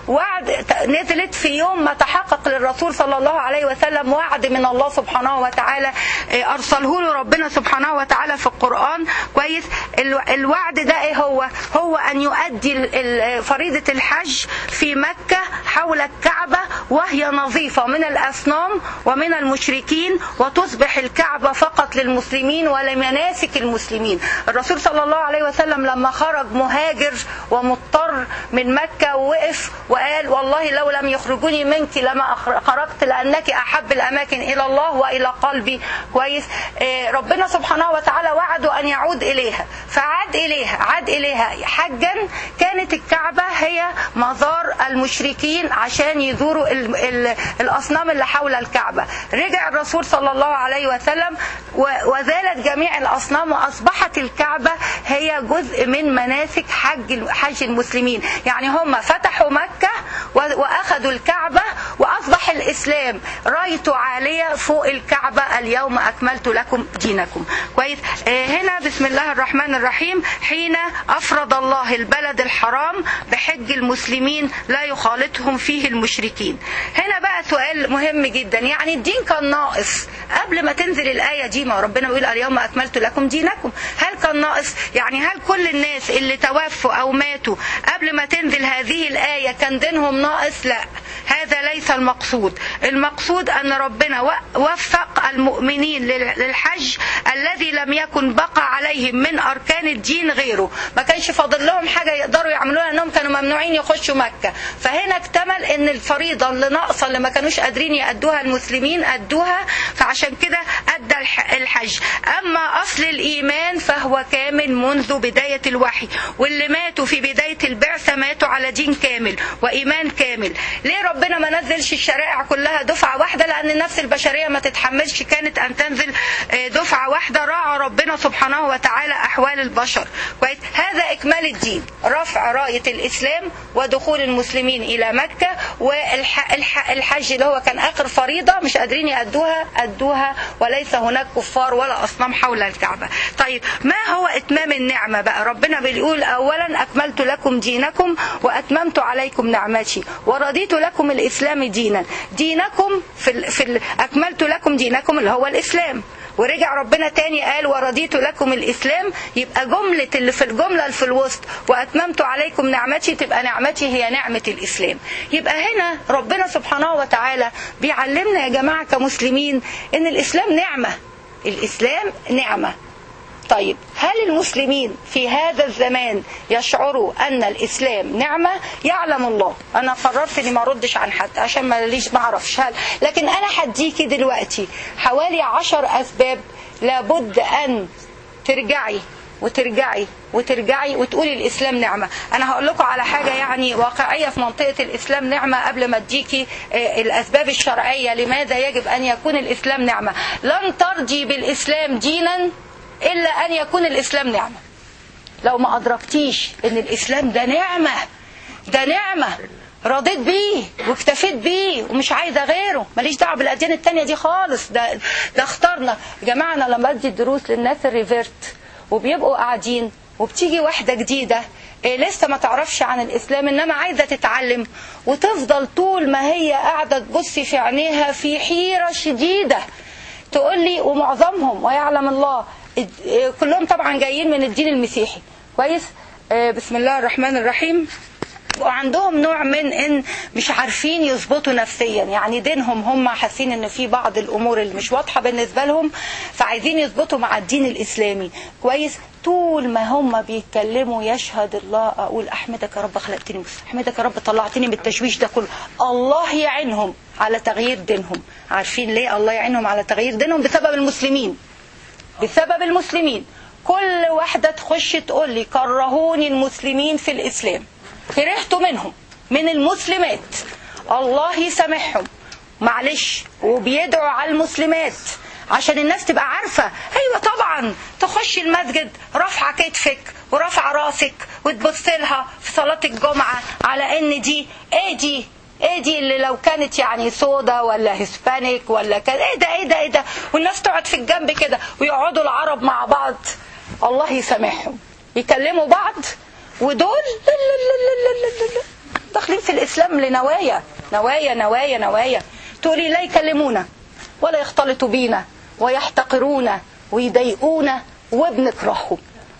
وعد نزلت في يوم ما تحقق للرسول صلى الله عليه وسلم وعد من الله سبحانه وتعالى آه، أرسله له ربنا سبحانه وتعالى في القرآن كويس الو- الوعد ده ايه هو هو أن يؤدي ال- ال- فريضة الحج في مكة حول الكعبة وهي نظيفة من الأصنام ومن المشركين وتصبح الكعبة فقط للمسلمين ولمناسك المسلمين الرسول صلى الله عليه وسلم لما خرج مهاجر ومضطر من مكة ووقف وقال والله لو لم يخرجوني منك لما أخر- خرجت لأنك أحب الأماكن إلى الله وإلى قلبي كويس آه، ربنا سبحانه وتعالى وعده أن يعود إليها فعاد إليها عاد إليها حجا كانت الكعبة هي مزار المشركين عشان يزوروا ال- ال- الأصنام اللي حول الكعبة رجع الرسول صلى الله عليه وسلم و- وزالت جميع الأصنام وأصبحت الكعبة هي جزء من مناسك حج حج المسلمين يعني هم فتحوا مكة و- وأخذوا الكعبة وأصبح الإسلام رايته عالية فوق الكعبة اليوم أكملت لكم دينكم كويس آه، هنا بسم الله الرحمن الرحيم حين أفرض الله البلد الحرام بحج المسلمين لا يخالطهم فيه المشركين هنا بقى سؤال مهم جدا يعني الدين كان ناقص قبل ما تنزل الآية دي ما ربنا بيقول اليوم أكملت لكم دينكم هل كان ناقص يعني هل كل الناس اللي توفوا أو ماتوا قبل ما تنزل هذه الآية كان دينهم ناقص لا هذا ليس المقصود المقصود أن ربنا و- وفق المؤمنين لل- للحج الذي لم يكن بقى عليهم من أركان الدين غيره ما كانش فاضل لهم حاجة يقدروا يعملوها أنهم كانوا ممنوعين يخشوا مكة فهنا اكتمل أن الفريضة اللي ناقصة اللي ما كانوش قادرين يأدوها المسلمين أدوها فعشان كده أدى الح- الحج أما أصل الإيمان فهو كامل منذ بداية الوحي واللي ماتوا في بداية البعثة ماتوا على دين كامل وإيمان كامل ليه ربنا ما نزلش الشرائع كلها دفعة واحدة لأن النفس البشرية ما تتحملش كانت أن تنزل آه، دفعة واحدة راعى ربنا سبحانه وتعالى أحوال البشر كويس هذا إكمال الدين رفع راية الإسلام ودخول المسلمين إلى مكة والحج اللي هو كان آخر فريضة مش قادرين يأدوها أدوها وليس هناك كفار ولا أصنام حول الكعبة طيب ما هو إتمام النعمة بقى ربنا بيقول أولا أكملت لكم دينكم وأتممت عليكم نعمتي ورضيت لكم الإسلام دينا دينكم في, ال... في ال... أكملت لكم دينكم اللي هو الإسلام ورجع ربنا تاني قال ورضيت لكم الإسلام يبقى جملة اللي في الجملة اللي في الوسط وأتممت عليكم نعمتي تبقى نعمتي هي نعمة الإسلام يبقى هنا ربنا سبحانه وتعالى بيعلمنا يا جماعة كمسلمين إن الإسلام نعمة الإسلام نعمة طيب هل المسلمين في هذا الزمان يشعروا أن الإسلام نعمة يعلم الله أنا قررت إني ما أردش عن حد عشان ما ليش ما أعرفش هل لكن أنا هديكي دلوقتي حوالي عشر أسباب لابد أن ترجعي وترجعي وترجعي وتقولي الاسلام نعمه انا هقول لكم على حاجه يعني واقعيه في منطقه الاسلام نعمه قبل ما اديكي آه، الاسباب الشرعيه لماذا يجب ان يكون الاسلام نعمه لن ترجي بالاسلام دينا الا ان يكون الاسلام نعمه لو ما ادركتيش ان الاسلام ده نعمه ده نعمه رضيت بيه واكتفيت بيه ومش عايزه غيره ماليش دعوه بالاديان التانية دي خالص ده ده اخترنا يا جماعه انا لما ادي الدروس للناس الريفيرت وبيبقوا قاعدين وبتيجي واحده جديده إيه لسه ما تعرفش عن الاسلام انما عايزه تتعلم وتفضل طول ما هي قاعده تبصي في عينيها في حيره شديده تقول لي ومعظمهم ويعلم الله الد- إيه كلهم طبعا جايين من الدين المسيحي كويس آه، بسم الله الرحمن الرحيم وعندهم نوع من ان مش عارفين يظبطوا نفسيا يعني دينهم هم حاسين ان في بعض الامور اللي مش واضحه بالنسبه لهم فعايزين يظبطوا مع الدين الاسلامي كويس طول ما هم بيتكلموا يشهد الله اقول احمدك يا رب خلقتني مسلم احمدك يا رب طلعتني من التشويش ده كله الله يعينهم على تغيير دينهم عارفين ليه الله يعينهم على تغيير دينهم بسبب المسلمين بسبب المسلمين كل واحدة تخش تقول لي كرهوني المسلمين في الإسلام كرهت منهم من المسلمات الله يسامحهم معلش وبيدعوا على المسلمات عشان الناس تبقى عارفة أيوة طبعا تخش المسجد رافعة كتفك ورافعة راسك وتبص لها في صلاة الجمعة على إن دي إيه دي ايه دي اللي لو كانت يعني سودا ولا هسبانيك ولا كان ايه ده ايه ده ايه ده والناس تقعد في الجنب كده ويقعدوا العرب مع بعض الله يسامحهم يكلموا بعض ودول لا لا لا لا لا لا لا داخلين في الاسلام لنوايا نوايا نوايا نوايا تقولي لا يكلمونا ولا يختلطوا بينا ويحتقرونا ويضايقونا وبنكرههم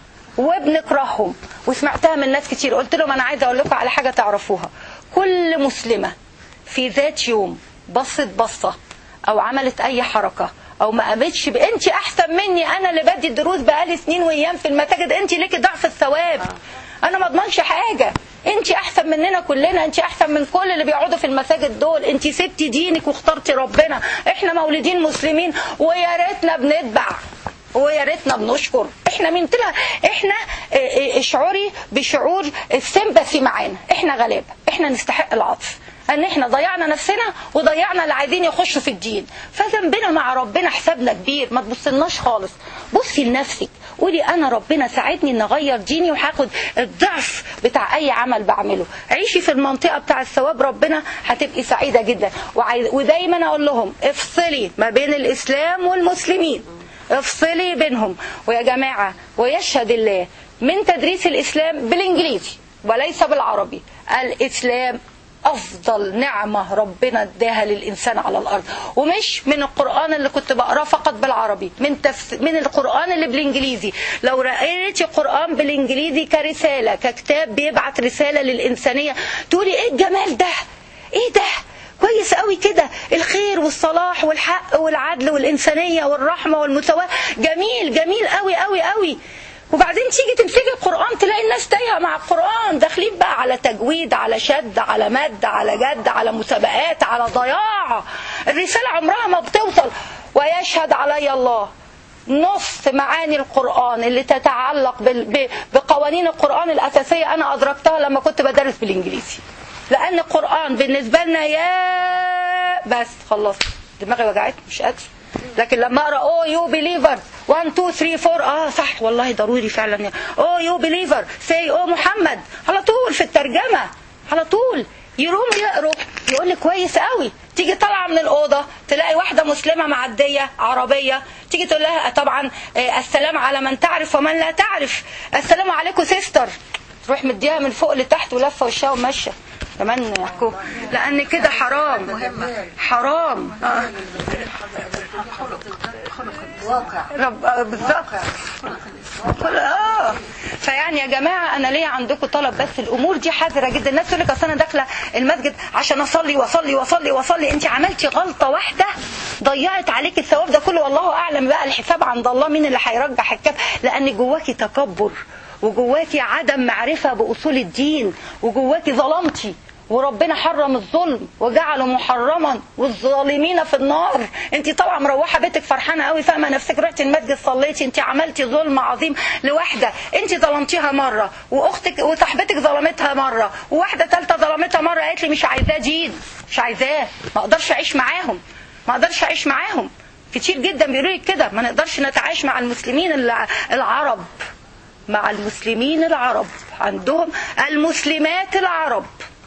وبنكرههم وسمعتها من ناس كتير قلت لهم انا عايزه اقول لكم على حاجه تعرفوها كل مسلمه في ذات يوم بصت بصه او عملت اي حركه او ما قامتش ب... انت احسن مني انا اللي بدي الدروس بقالي سنين وايام في المساجد انت ليكي ضعف الثواب انا ما اضمنش حاجه انت احسن مننا كلنا انت احسن من كل اللي بيقعدوا في المساجد دول انت سبتي دينك واخترتي ربنا احنا مولودين مسلمين ويا ريتنا بنتبع ويا ريتنا بنشكر احنا من طلع احنا اه، اه، اشعري بشعور السمباثي معانا احنا غلابه احنا نستحق العطف ان احنا ضيعنا نفسنا وضيعنا اللي عايزين يخشوا في الدين فذنبنا مع ربنا حسابنا كبير ما تبصلناش خالص بصي لنفسك قولي انا ربنا ساعدني ان اغير ديني وهاخد الضعف بتاع اي عمل بعمله عيشي في المنطقه بتاع الثواب ربنا هتبقي سعيده جدا وعايز ودايما اقول لهم افصلي ما بين الاسلام والمسلمين افصلي بينهم ويا جماعة ويشهد الله من تدريس الإسلام بالإنجليزي وليس بالعربي الإسلام أفضل نعمة ربنا اداها للإنسان على الأرض ومش من القرآن اللي كنت بقراه فقط بالعربي من تفس... من القرآن اللي بالإنجليزي لو رأيتي القرآن بالإنجليزي كرسالة ككتاب بيبعت رسالة للإنسانية تقولي إيه الجمال ده إيه ده كويس قوي كده الخير والصلاح والحق والعدل والإنسانية والرحمة والمساواة جميل جميل قوي قوي قوي وبعدين تيجي تمسكي القرآن تلاقي الناس تايهة مع القرآن داخلين بقى على تجويد على شد على مد على جد على مسابقات على ضياع الرسالة عمرها ما بتوصل ويشهد علي الله نص معاني القرآن اللي تتعلق بال- ب- بقوانين القرآن الأساسية أنا أدركتها لما كنت بدرس بالإنجليزي لأن القرآن بالنسبة لنا يا بس خلصت دماغي وجعت مش قادر لكن لما اقرا او يو بليفر 1 2 3 4 اه صح والله ضروري فعلا او يو بليفر سي او محمد على طول في الترجمه على طول يروم يقروا يقول لك كويس قوي تيجي طالعه من الاوضه تلاقي واحده مسلمه معديه عربيه تيجي تقول لها طبعا آه، السلام على من تعرف ومن لا تعرف السلام عليكم سيستر تروح مديها من فوق لتحت ولفه وشها وماشيه كمان يحكوا لان كده حرام حرام آه. رب آه، بالظبط كل- اه فيعني يا جماعه انا ليه عندكم طلب بس الامور دي حذره جدا الناس تقول لك اصل انا داخله المسجد عشان اصلي واصلي واصلي واصلي انت عملتي غلطه واحده ضيعت عليك الثواب ده كله والله اعلم بقى الحساب عند الله مين اللي هيرجح الكف لان جواكي تكبر وجواكي عدم معرفه باصول الدين وجواكي ظلمتي وربنا حرم الظلم وجعله محرما والظالمين في النار انت طبعا مروحه بيتك فرحانه قوي فاهمه نفسك رحتي المسجد صليتي انت عملتي ظلم عظيم لواحده انت ظلمتيها مره واختك وصاحبتك ظلمتها مره وواحده ثالثه ظلمتها مره قالت لي مش عايزاه دين مش عايزاه ما اقدرش اعيش معاهم ما اقدرش اعيش معاهم كتير جدا بيقولوا لي كده ما نقدرش نتعايش مع المسلمين الع- العرب مع المسلمين العرب عندهم المسلمات العرب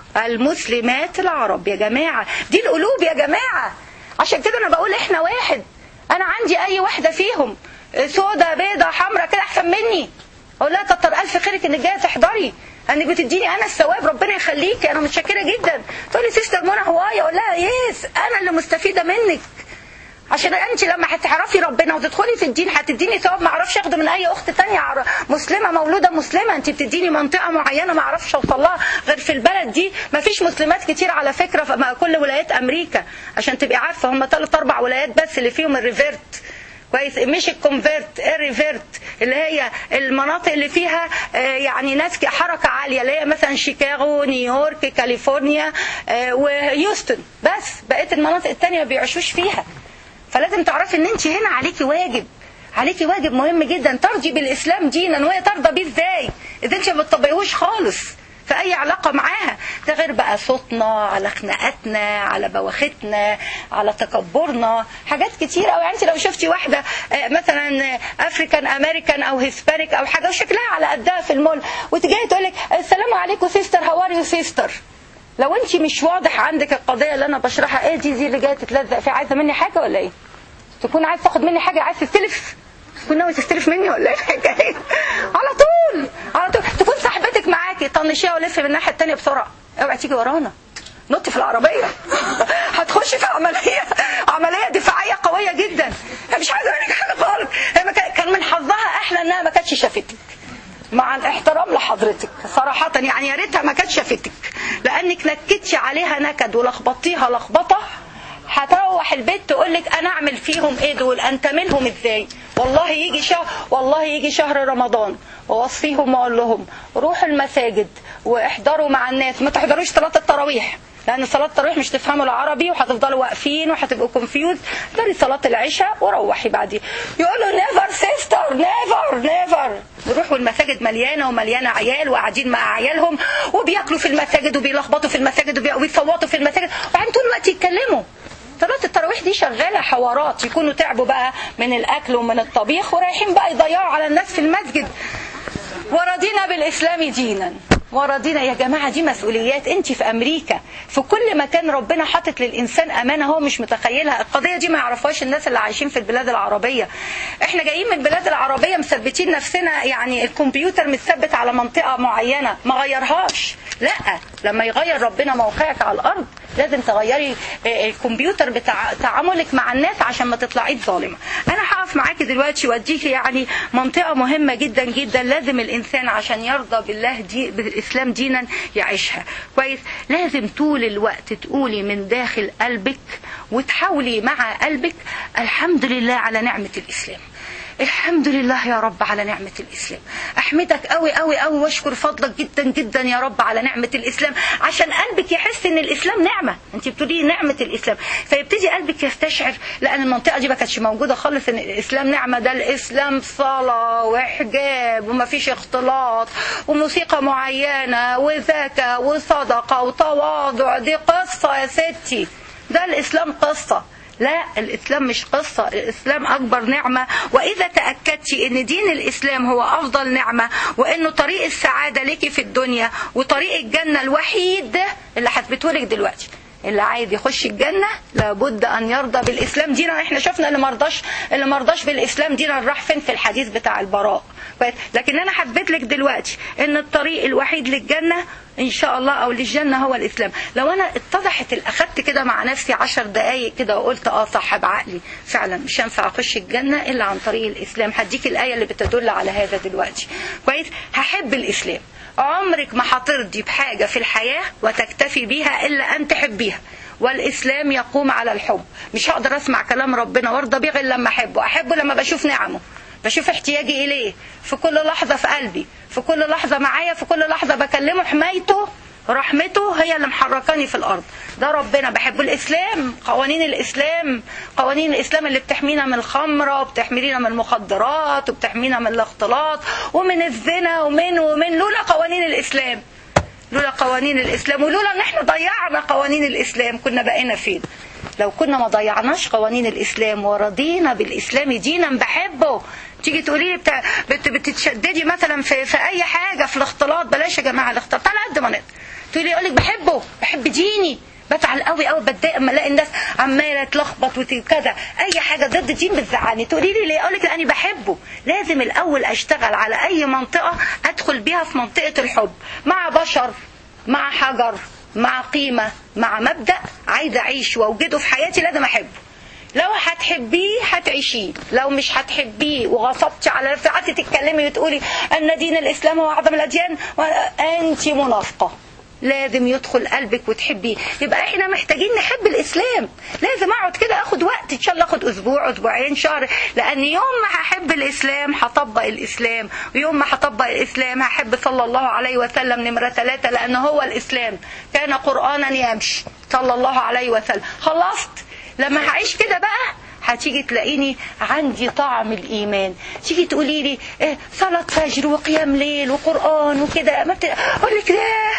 المسلمات العرب يا جماعة دي القلوب يا جماعة عشان كده انا بقول احنا واحد انا عندي اي واحدة فيهم سودة بيضة حمرا كده احسن مني اقول لها كتر الف خيرك انك جايه تحضري انك بتديني انا الثواب ربنا يخليكي انا متشكره جدا تقول لي سيستر منى هوايه اقول لها يس انا اللي مستفيده منك عشان انت لما هتعرفي ربنا وتدخلي في الدين هتديني ثواب ما اعرفش اخده من اي اخت تانية عر- مسلمه مولوده مسلمه انت بتديني منطقه معينه ما اعرفش اوصل لها غير في البلد دي ما فيش مسلمات كتير على فكره في مع كل ولايات امريكا عشان تبقي عارفه هم ثلاث اربع ولايات بس اللي فيهم الريفيرت كويس مش الكونفيرت الريفيرت اللي هي المناطق اللي فيها آه، يعني ناس ك- حركه عاليه اللي هي مثلا شيكاغو نيويورك كاليفورنيا آه، وهيوستن بس بقيه المناطق التانية ما بيعيشوش فيها فلازم تعرفي ان انت هنا عليكي واجب عليكي واجب مهم جدا ترضي بالاسلام دينا وهي ترضى بيه ازاي اذا انت ما بتطبقيهوش خالص في اي علاقه معاها ده غير بقى صوتنا على خناقاتنا على بواختنا على تكبرنا حاجات كتير قوي يعني انت لو شفتي واحده آه، مثلا افريكان امريكان او هيسبانيك او حاجه وشكلها على قدها في المول وتجي تقول لك السلام عليكم سيستر هاو ار يو سيستر لو انت مش واضح عندك القضيه اللي انا بشرحها ايه دي دي اللي جايه تتلزق فيها عايزه مني حاجه ولا ايه تكون عايز تاخد مني حاجه عايز تستلف تكون ناوي تستلف مني ولا ايه الحكايه على طول على طول تكون صاحبتك معاكي طنشيها ولف من الناحيه الثانيه بسرعه اوعي تيجي ورانا نط في العربيه هتخش في عمليه عمليه دفاعيه قويه جدا هي مش عايزه منك حاجه خالص هي ما كان كان من حظها احلى انها ما كانتش شافتك مع الاحترام لحضرتك صراحة يعني يا ريتها ما كانت شافتك لأنك نكدتي عليها نكد ولخبطيها لخبطة هتروح البيت تقول لك انا اعمل فيهم ايه دول انتملهم ازاي والله يجي شهر والله يجي شهر رمضان واوصيهم واقول لهم روحوا المساجد واحضروا مع الناس ما تحضروش صلاه التراويح لان صلاه التراويح مش تفهموا العربي وهتفضلوا واقفين وهتبقوا كونفيوز احضري صلاه العشاء وروحي بعدين يقولوا نيفر سيستر نيفر نيفر يروحوا المساجد مليانه ومليانه عيال وقاعدين مع عيالهم وبياكلوا في المساجد وبيلخبطوا في المساجد وبي- وبيصوتوا في المساجد وبعدين طول الوقت يتكلموا صلاة التراويح دي شغالة حوارات يكونوا تعبوا بقى من الأكل ومن الطبيخ ورايحين بقى يضيعوا على الناس في المسجد ورضينا بالإسلام دينا ورضينا يا جماعة دي مسؤوليات انت في أمريكا في كل مكان ربنا حاطط للإنسان أمانة هو مش متخيلها القضية دي ما يعرفهاش الناس اللي عايشين في البلاد العربية احنا جايين من البلاد العربية مثبتين نفسنا يعني الكمبيوتر متثبت على منطقة معينة ما غيرهاش لا لما يغير ربنا موقعك على الأرض لازم تغيري آه، الكمبيوتر بتاع تعاملك مع الناس عشان ما تطلعيش ظالمه انا هقف معاكي دلوقتي واديكي يعني منطقه مهمه جدا جدا لازم الانسان عشان يرضى بالله دي بالاسلام دينا يعيشها كويس لازم طول الوقت تقولي من داخل قلبك وتحاولي مع قلبك الحمد لله على نعمه الاسلام الحمد لله يا رب على نعمة الإسلام أحمدك قوي قوي قوي واشكر فضلك جدا جدا يا رب على نعمة الإسلام عشان قلبك يحس إن الإسلام نعمة أنت بتقولي نعمة الإسلام فيبتدي قلبك يستشعر لأن المنطقة دي ما كانتش موجودة خالص إن الإسلام نعمة ده الإسلام صلاة وحجاب وما فيش اختلاط وموسيقى معينة وزكاة وصدقة وتواضع دي قصة يا ستي ده الإسلام قصة لا الإسلام مش قصة الإسلام أكبر نعمة وإذا تأكدت أن دين الإسلام هو أفضل نعمة وأنه طريق السعادة لك في الدنيا وطريق الجنة الوحيد اللي هثبتهولك دلوقتي اللي عايز يخش الجنة لابد أن يرضى بالإسلام دينا احنا شفنا اللي مرضاش اللي مرضاش بالإسلام دينا راح فين في الحديث بتاع البراء كويس؟ لكن أنا هثبت لك دلوقتي أن الطريق الوحيد للجنة ان شاء الله او للجنه هو الاسلام لو انا اتضحت اخدت كده مع نفسي عشر دقايق كده وقلت اه صح بعقلي فعلا مش هينفع اخش الجنه الا عن طريق الاسلام هديك الايه اللي بتدل على هذا دلوقتي كويس هحب الاسلام عمرك ما هترضي بحاجه في الحياه وتكتفي بيها الا ان تحبيها والاسلام يقوم على الحب مش هقدر اسمع كلام ربنا وارضى بيه غير لما احبه احبه لما بشوف نعمه بشوف احتياجي اليه في كل لحظه في قلبي في كل لحظه معايا في كل لحظه بكلمه حمايته رحمته هي اللي محركاني في الارض ده ربنا بحب الاسلام قوانين الاسلام قوانين الاسلام اللي بتحمينا من الخمره وبتحمينا من المخدرات وبتحمينا من الاختلاط ومن الزنا ومن ومن لولا قوانين الاسلام لولا قوانين الاسلام ولولا ان احنا ضيعنا قوانين الاسلام كنا بقينا فين لو كنا ما ضيعناش قوانين الاسلام ورضينا بالاسلام دينا بحبه تيجي تقولي لي بتاع بت بتتشددي مثلا في في اي حاجه في الاختلاط بلاش يا جماعه الاختلاط على قد ما نقدر تقولي اقول لك بحبه بحب ديني بزعل قوي قوي بتضايق اما الاقي الناس عماله تلخبط وكذا اي حاجه ضد الدين بتزعلني تقولي لي ليه اقول لك انا بحبه لازم الاول اشتغل على اي منطقه ادخل بيها في منطقه الحب مع بشر مع حجر مع قيمه مع مبدا عايزه اعيش واوجده في حياتي لازم احبه لو هتحبيه هتعيشيه لو مش هتحبيه وغصبتي على نفسك قعدتي تتكلمي وتقولي ان دين الاسلام هو اعظم الاديان انت منافقه لازم يدخل قلبك وتحبيه يبقى احنا محتاجين نحب الاسلام لازم اقعد كده اخد وقت ان شاء الله اخد اسبوع اسبوعين شهر لان يوم ما هحب الاسلام هطبق الاسلام ويوم ما هطبق الاسلام هحب صلى الله عليه وسلم نمره ثلاثة لان هو الاسلام كان قرانا يمشي صلى الله عليه وسلم خلصت لما هعيش كده بقى هتيجي تلاقيني عندي طعم الايمان تيجي تقولي لي إيه صلاه فجر وقيام ليل وقران وكده ما بت... اقول لك لا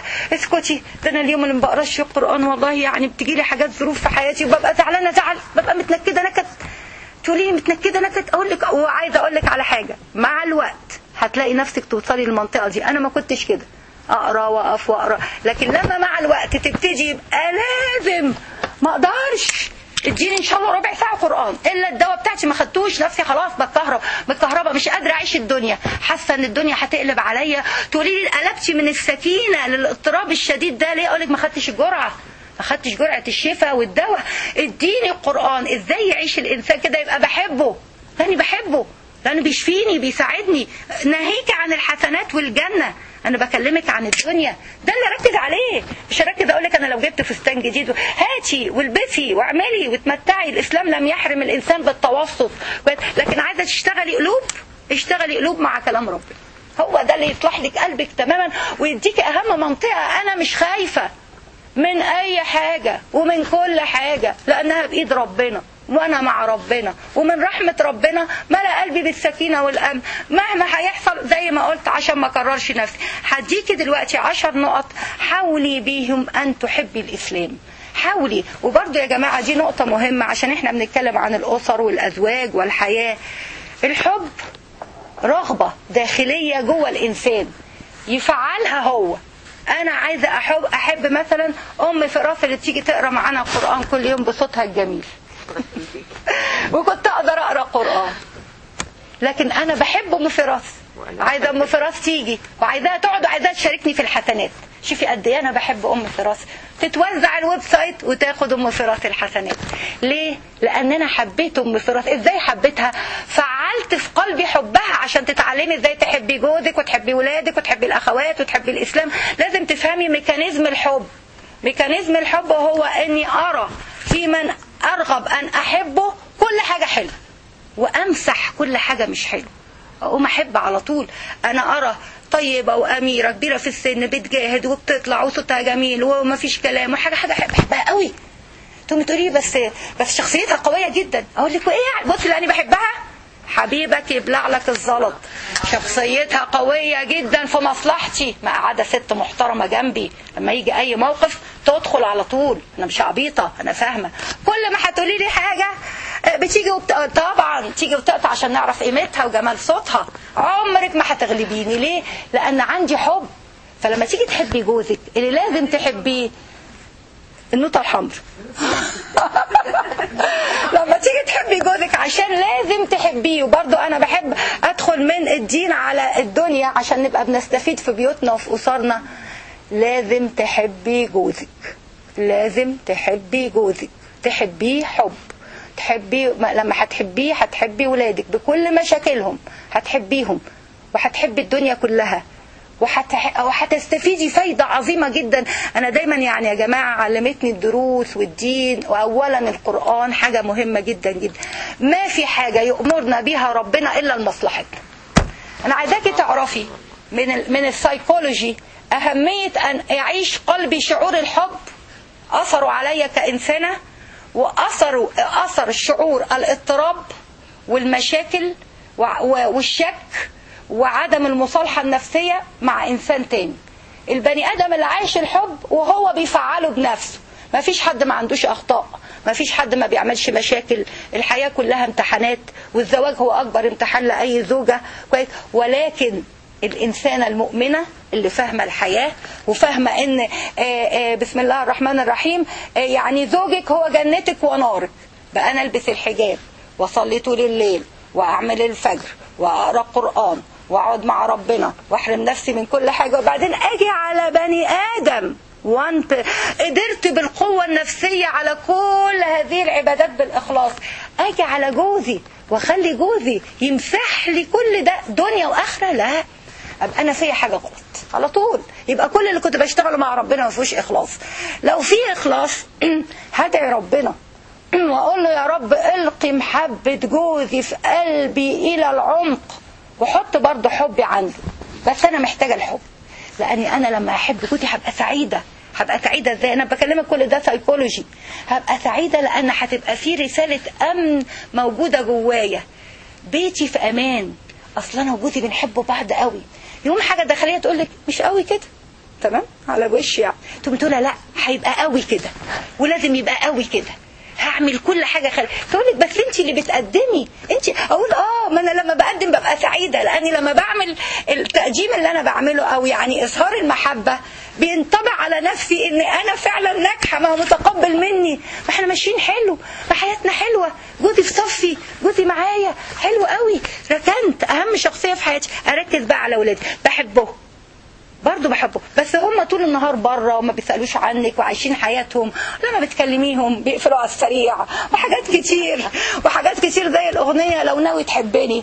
اسكتي ده انا اليوم اللي ما بقراش في القران والله يعني بتجي لي حاجات ظروف في حياتي وببقى زعلانه زعل ببقى متنكده نكد تقولي لي متنكده نكد اقول لك وعايزه اقول لك على حاجه مع الوقت هتلاقي نفسك توصلي للمنطقه دي انا ما كنتش كده اقرا واقف واقرا لكن لما مع الوقت تبتدي يبقى لازم ما اقدرش اديني ان شاء الله ربع ساعه قران الا الدواء بتاعتي ما خدتوش نفسي خلاص بتكهرب متكهربه مش قادره اعيش الدنيا حاسه ان الدنيا هتقلب عليا تقولي لي قلبتي من السكينه للاضطراب الشديد ده ليه اقول لك ما خدتش الجرعه ما خدتش جرعه الشفاء والدواء اديني القران ازاي يعيش الانسان كده يبقى بحبه لاني بحبه لانه بيشفيني بيساعدني ناهيك عن الحسنات والجنه انا بكلمك عن الدنيا ده اللي ركز عليه مش هركز اقول لك انا لو جبت فستان جديد هاتي والبسي واعملي وتمتعي الاسلام لم يحرم الانسان بالتوسط لكن عايزه تشتغلي قلوب اشتغلي قلوب مع كلام ربنا هو ده اللي يصلح لك قلبك تماما ويديك اهم منطقه انا مش خايفه من اي حاجه ومن كل حاجه لانها بايد ربنا وانا مع ربنا ومن رحمة ربنا ملأ قلبي بالسكينة والأمن مهما هيحصل زي ما قلت عشان ما اكررش نفسي هديكي دلوقتي عشر نقط حاولي بيهم أن تحبي الإسلام حاولي وبرضه يا جماعة دي نقطة مهمة عشان احنا بنتكلم عن الأسر والأزواج والحياة الحب رغبة داخلية جوه الإنسان يفعلها هو انا عايزه احب احب مثلا ام فراس اللي تيجي تقرا معانا القران كل يوم بصوتها الجميل وكنت اقدر اقرا قران لكن انا بحب ام فراس عايزه ام فراس تيجي وعايزاها تقعد وعايزاها تشاركني في الحسنات شوفي قد ايه انا بحب ام فراس تتوزع الويب سايت وتاخد ام فراس الحسنات ليه لان انا حبيت ام فراس ازاي حبيتها فعلت في قلبي حبها عشان تتعلمي ازاي تحبي جوزك وتحبي ولادك وتحبي الاخوات وتحبي الاسلام لازم تفهمي ميكانيزم الحب ميكانيزم الحب هو اني ارى في من ارغب ان احبه كل حاجه حلوه وامسح كل حاجه مش حلوه اقوم احب على طول انا ارى طيبه واميره كبيره في السن بتجاهد وبتطلع وصوتها جميل وما فيش كلام وحاجه حاجه بحبها قوي تقومي تقولي بس بس شخصيتها قويه جدا اقول لك وايه يعني بصي اللي انا بحبها حبيبك يبلع لك الزلط شخصيتها قوية جدا في مصلحتي ما قاعدة ست محترمة جنبي لما يجي أي موقف تدخل على طول أنا مش عبيطة أنا فاهمة كل ما هتقولي لي حاجة بتيجي وبت... طبعا تيجي وتقطع عشان نعرف قيمتها وجمال صوتها عمرك ما هتغلبيني ليه لأن عندي حب فلما تيجي تحبي جوزك اللي لازم تحبيه النوتة الحمر لما تيجي تحبي جوزك عشان لازم تحبيه وبرضه انا بحب ادخل من الدين على الدنيا عشان نبقى بنستفيد في بيوتنا وفي اسرنا لازم تحبي جوزك لازم تحبي جوزك تحبيه حب تحبي لما هتحبيه هتحبي ولادك بكل مشاكلهم هتحبيهم وهتحبي الدنيا كلها وحت... وهتستفيدي فايدة عظيمة جدا أنا دايما يعني يا جماعة علمتني الدروس والدين وأولا القرآن حاجة مهمة جدا جدا ما في حاجة يأمرنا بها ربنا إلا لمصلحتنا أنا عايزاكي تعرفي من ال... من السايكولوجي أهمية أن يعيش قلبي شعور الحب أثروا علي كإنسانة وأثروا أثر الشعور الاضطراب والمشاكل والشك وعدم المصالحة النفسية مع إنسان تاني البني آدم اللي عايش الحب وهو بيفعله بنفسه ما فيش حد ما عندوش أخطاء ما فيش حد ما بيعملش مشاكل الحياة كلها امتحانات والزواج هو أكبر امتحان لأي زوجة كويس ولكن الإنسانة المؤمنة اللي فاهمة الحياة وفاهمة إن آآ آآ بسم الله الرحمن الرحيم يعني زوجك هو جنتك ونارك بقى أنا ألبس الحجاب وأصلي طول الليل وأعمل الفجر وأقرأ قرآن واقعد مع ربنا واحرم نفسي من كل حاجة وبعدين اجي على بني ادم وانت قدرت بالقوة النفسية على كل هذه العبادات بالإخلاص أجي على جوزي وأخلي جوزي يمسح لي كل ده دنيا وآخرة لا أبقى أنا فيا حاجة غلط على طول يبقى كل اللي كنت بشتغله مع ربنا ما فيهوش إخلاص لو في إخلاص هدعي ربنا وأقول له يا رب القي محبة جوزي في قلبي إلى العمق وحط برضه حبي عنده بس أنا محتاجة الحب لاني انا لما احب جوزي هبقى سعيده هبقى سعيده ازاي انا بكلمك كل ده سايكولوجي هبقى سعيده لان هتبقى في رساله امن موجوده جوايا بيتي في امان اصلا انا وجوزي بنحب بعض قوي يوم حاجه داخليه تقول لك مش قوي كده تمام على وش يعني تقوم تقول لا هيبقى قوي كده ولازم يبقى قوي كده هعمل كل حاجه خل... تقول لك بس انت اللي بتقدمي انت اقول اه ما انا لما بقدم ببقى سعيده لاني لما بعمل التقديم اللي انا بعمله او يعني اظهار المحبه بينطبع على نفسي ان انا فعلا ناجحه ما هو متقبل مني ما احنا ماشيين حلو ما حياتنا حلوه جوزي في صفي جوزي معايا حلو قوي ركنت اهم شخصيه في حياتي اركز بقى على اولادي بحبه برضه بحبه بس هم طول النهار بره وما بيسالوش عنك وعايشين حياتهم لما بتكلميهم بيقفلوا على السريع وحاجات كتير وحاجات كتير زي الاغنيه لو ناوي تحبني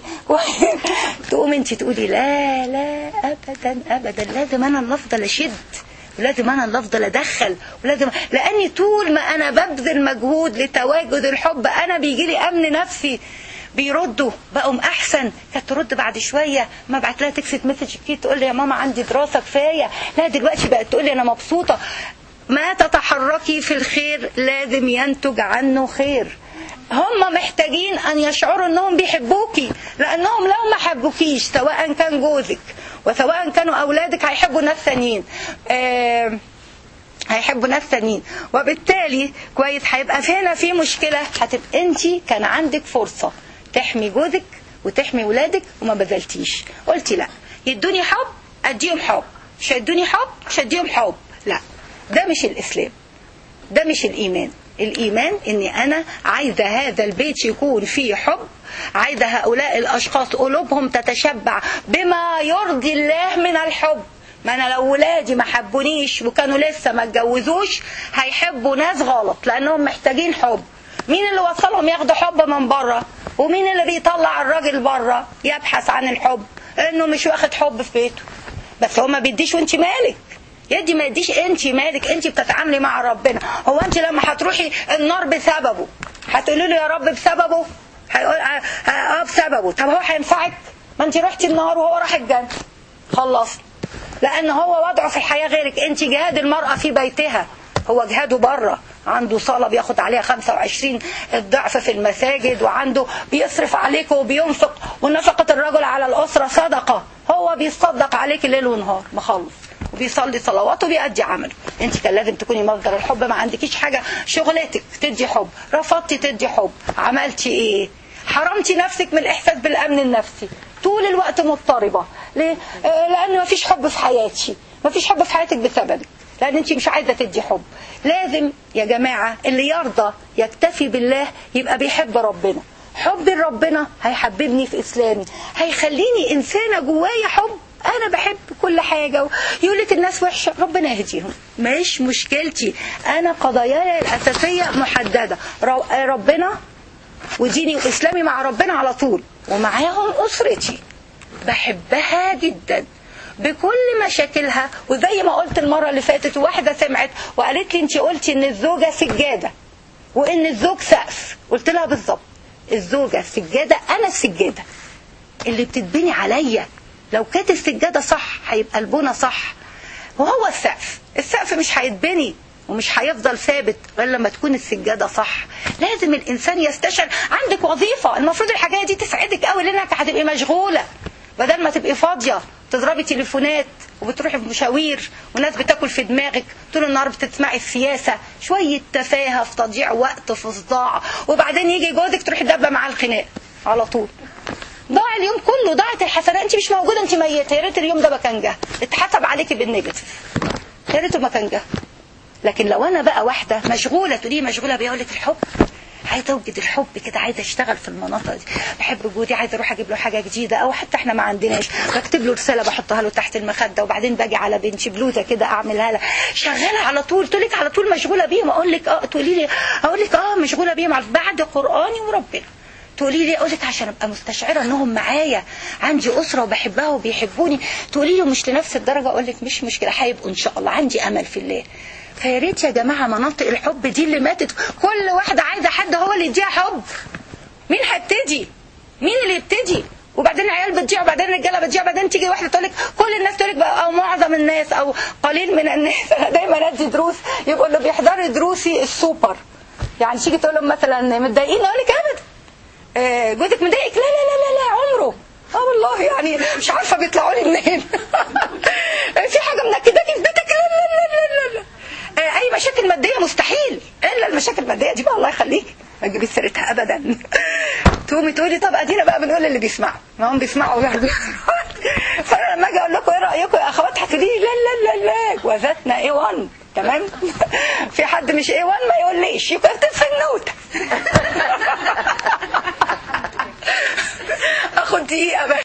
تقوم انت تقولي لا لا ابدا ابدا لازم انا اللي افضل اشد ولازم انا اللي افضل ادخل ولازم لاني طول ما انا ببذل مجهود لتواجد الحب انا بيجي لي امن نفسي بيردوا بقوا احسن كانت ترد بعد شويه ما بعت لها تكست مسج كتير تقول لي يا ماما عندي دراسه كفايه لا دلوقتي بقت تقول لي انا مبسوطه ما تتحركي في الخير لازم ينتج عنه خير هم محتاجين ان يشعروا انهم بيحبوكي لانهم لو ما حبوكيش سواء كان جوزك وسواء كانوا اولادك هيحبوا ناس ثانيين آه هيحبوا ناس تانيين وبالتالي كويس هيبقى هنا في مشكله هتبقى انت كان عندك فرصه تحمي جوزك وتحمي ولادك وما بذلتيش قلتي لا يدوني حب اديهم حب مش هيدوني حب مش هديهم حب لا ده مش الاسلام ده مش الايمان الايمان اني انا عايزه هذا البيت يكون فيه حب عايزه هؤلاء الاشخاص قلوبهم تتشبع بما يرضي الله من الحب ما انا لو ولادي ما حبونيش وكانوا لسه ما اتجوزوش هيحبوا ناس غلط لانهم محتاجين حب مين اللي وصلهم ياخدوا حب من بره ومين اللي بيطلع الراجل بره يبحث عن الحب انه مش واخد حب في بيته بس هو ما بيديش وانت مالك يدي ما يديش انت مالك انت بتتعاملي مع ربنا هو انت لما هتروحي النار بسببه هتقولي له يا رب بسببه هيقول اه بسببه طب هو هينفعك ما انت رحتي النار وهو راح الجنه خلصت لان هو وضعه في الحياه غيرك انت جهاد المراه في بيتها هو جهاده بره عنده صلاة بياخد عليها 25 الضعف في المساجد وعنده بيصرف عليك وبينفق ونفقة الرجل على الأسرة صدقة هو بيصدق عليك ليل ونهار مخلص وبيصلي صلوات وبيأدي عمله انت كان لازم تكوني مصدر الحب ما عندكيش حاجة شغلتك تدي حب رفضتي تدي حب عملتي ايه حرمتي نفسك من الإحساس بالأمن النفسي طول الوقت مضطربة ليه؟ آه لأن مفيش حب في حياتي مفيش حب في حياتك بسببك لان انت مش عايزه تدي حب لازم يا جماعه اللي يرضى يكتفي بالله يبقى بيحب ربنا حب ربنا هيحببني في اسلامي هيخليني انسانه جوايا حب انا بحب كل حاجه يقول لك الناس وحشه ربنا يهديهم مش مشكلتي انا قضاياي الاساسيه محدده ربنا وديني واسلامي مع ربنا على طول ومعاهم اسرتي بحبها جدا بكل مشاكلها وزي ما قلت المرة اللي فاتت واحدة سمعت وقالت لي انت قلتي ان الزوجة سجادة وان الزوج سقف قلت لها بالظبط الزوجة السجادة انا السجادة اللي بتتبني عليا لو كانت السجادة صح هيبقى البنى صح وهو السقف السقف مش هيتبني ومش هيفضل ثابت غير لما تكون السجادة صح لازم الإنسان يستشعر عندك وظيفة المفروض الحاجات دي تسعدك قوي لأنك هتبقي مشغولة بدل ما تبقي فاضية تضربي تليفونات وبتروحي في مشاوير وناس بتاكل في دماغك طول النهار بتسمعي السياسة شوية تفاهة في تضييع وقت في صداع وبعدين يجي جوزك تروحي دبة مع الخناق على طول ضاع اليوم كله ضاعت الحسنات انت مش موجوده انت ميته يا ريت اليوم ده ما كان جه اتحسب عليكي بالنيجاتيف يا ريته ما كان جه لكن لو انا بقى واحده مشغوله تقولي مشغوله بيقول لك الحب عايزه اوجد الحب كده عايزه اشتغل في المناطق دي بحب جودي عايزه اروح اجيب له حاجه جديده او حتى احنا ما عندناش بكتب له رساله بحطها له تحت المخده وبعدين باجي على بنتي بلوزه كده اعملها لها شغاله على طول تقول لك على طول مشغوله بيهم اقول لك اه تقولي لي اقول لك اه مشغوله بيهم بعد قراني وربنا تقولي لي اقول لك عشان ابقى مستشعره انهم معايا عندي اسره وبحبها وبيحبوني تقولي لي مش لنفس الدرجه اقول لك مش مشكله هيبقوا ان شاء الله عندي امل في الله فيا ريت يا جماعه مناطق الحب دي اللي ماتت كل واحده عايزه حد هو اللي يديها حب مين هيبتدي مين اللي يبتدي وبعدين العيال بتضيع وبعدين الرجاله بتضيع وبعدين تيجي واحده تقول لك كل الناس تقول لك او معظم الناس او قليل من الناس انا دايما ادي دروس يبقوا اللي بيحضروا دروسي السوبر يعني تيجي تقول لهم مثلا متضايقين اقول لك ابدا آه، جوزك مضايقك لا لا لا لا لا عمره اه والله يعني مش عارفه بيطلعوا لي منين في حاجه منكداني في بيتك لا لا لا لا لا آه، اي مشاكل ماديه مستحيل الا المشاكل الماديه دي بقى الله يخليك ما تجيبيش سيرتها ابدا تقومي تقولي طب ادينا بقى بنقول اللي بيسمعوا ما هم بيسمعوا برضه فانا لما اجي اقول لكم ايه رايكم يا اخوات هتقولي لي لا لا لا لا وذاتنا ايه 1 تمام في حد مش ايه 1 ما يقوليش يبقى في النوته اخد دقيقه بقى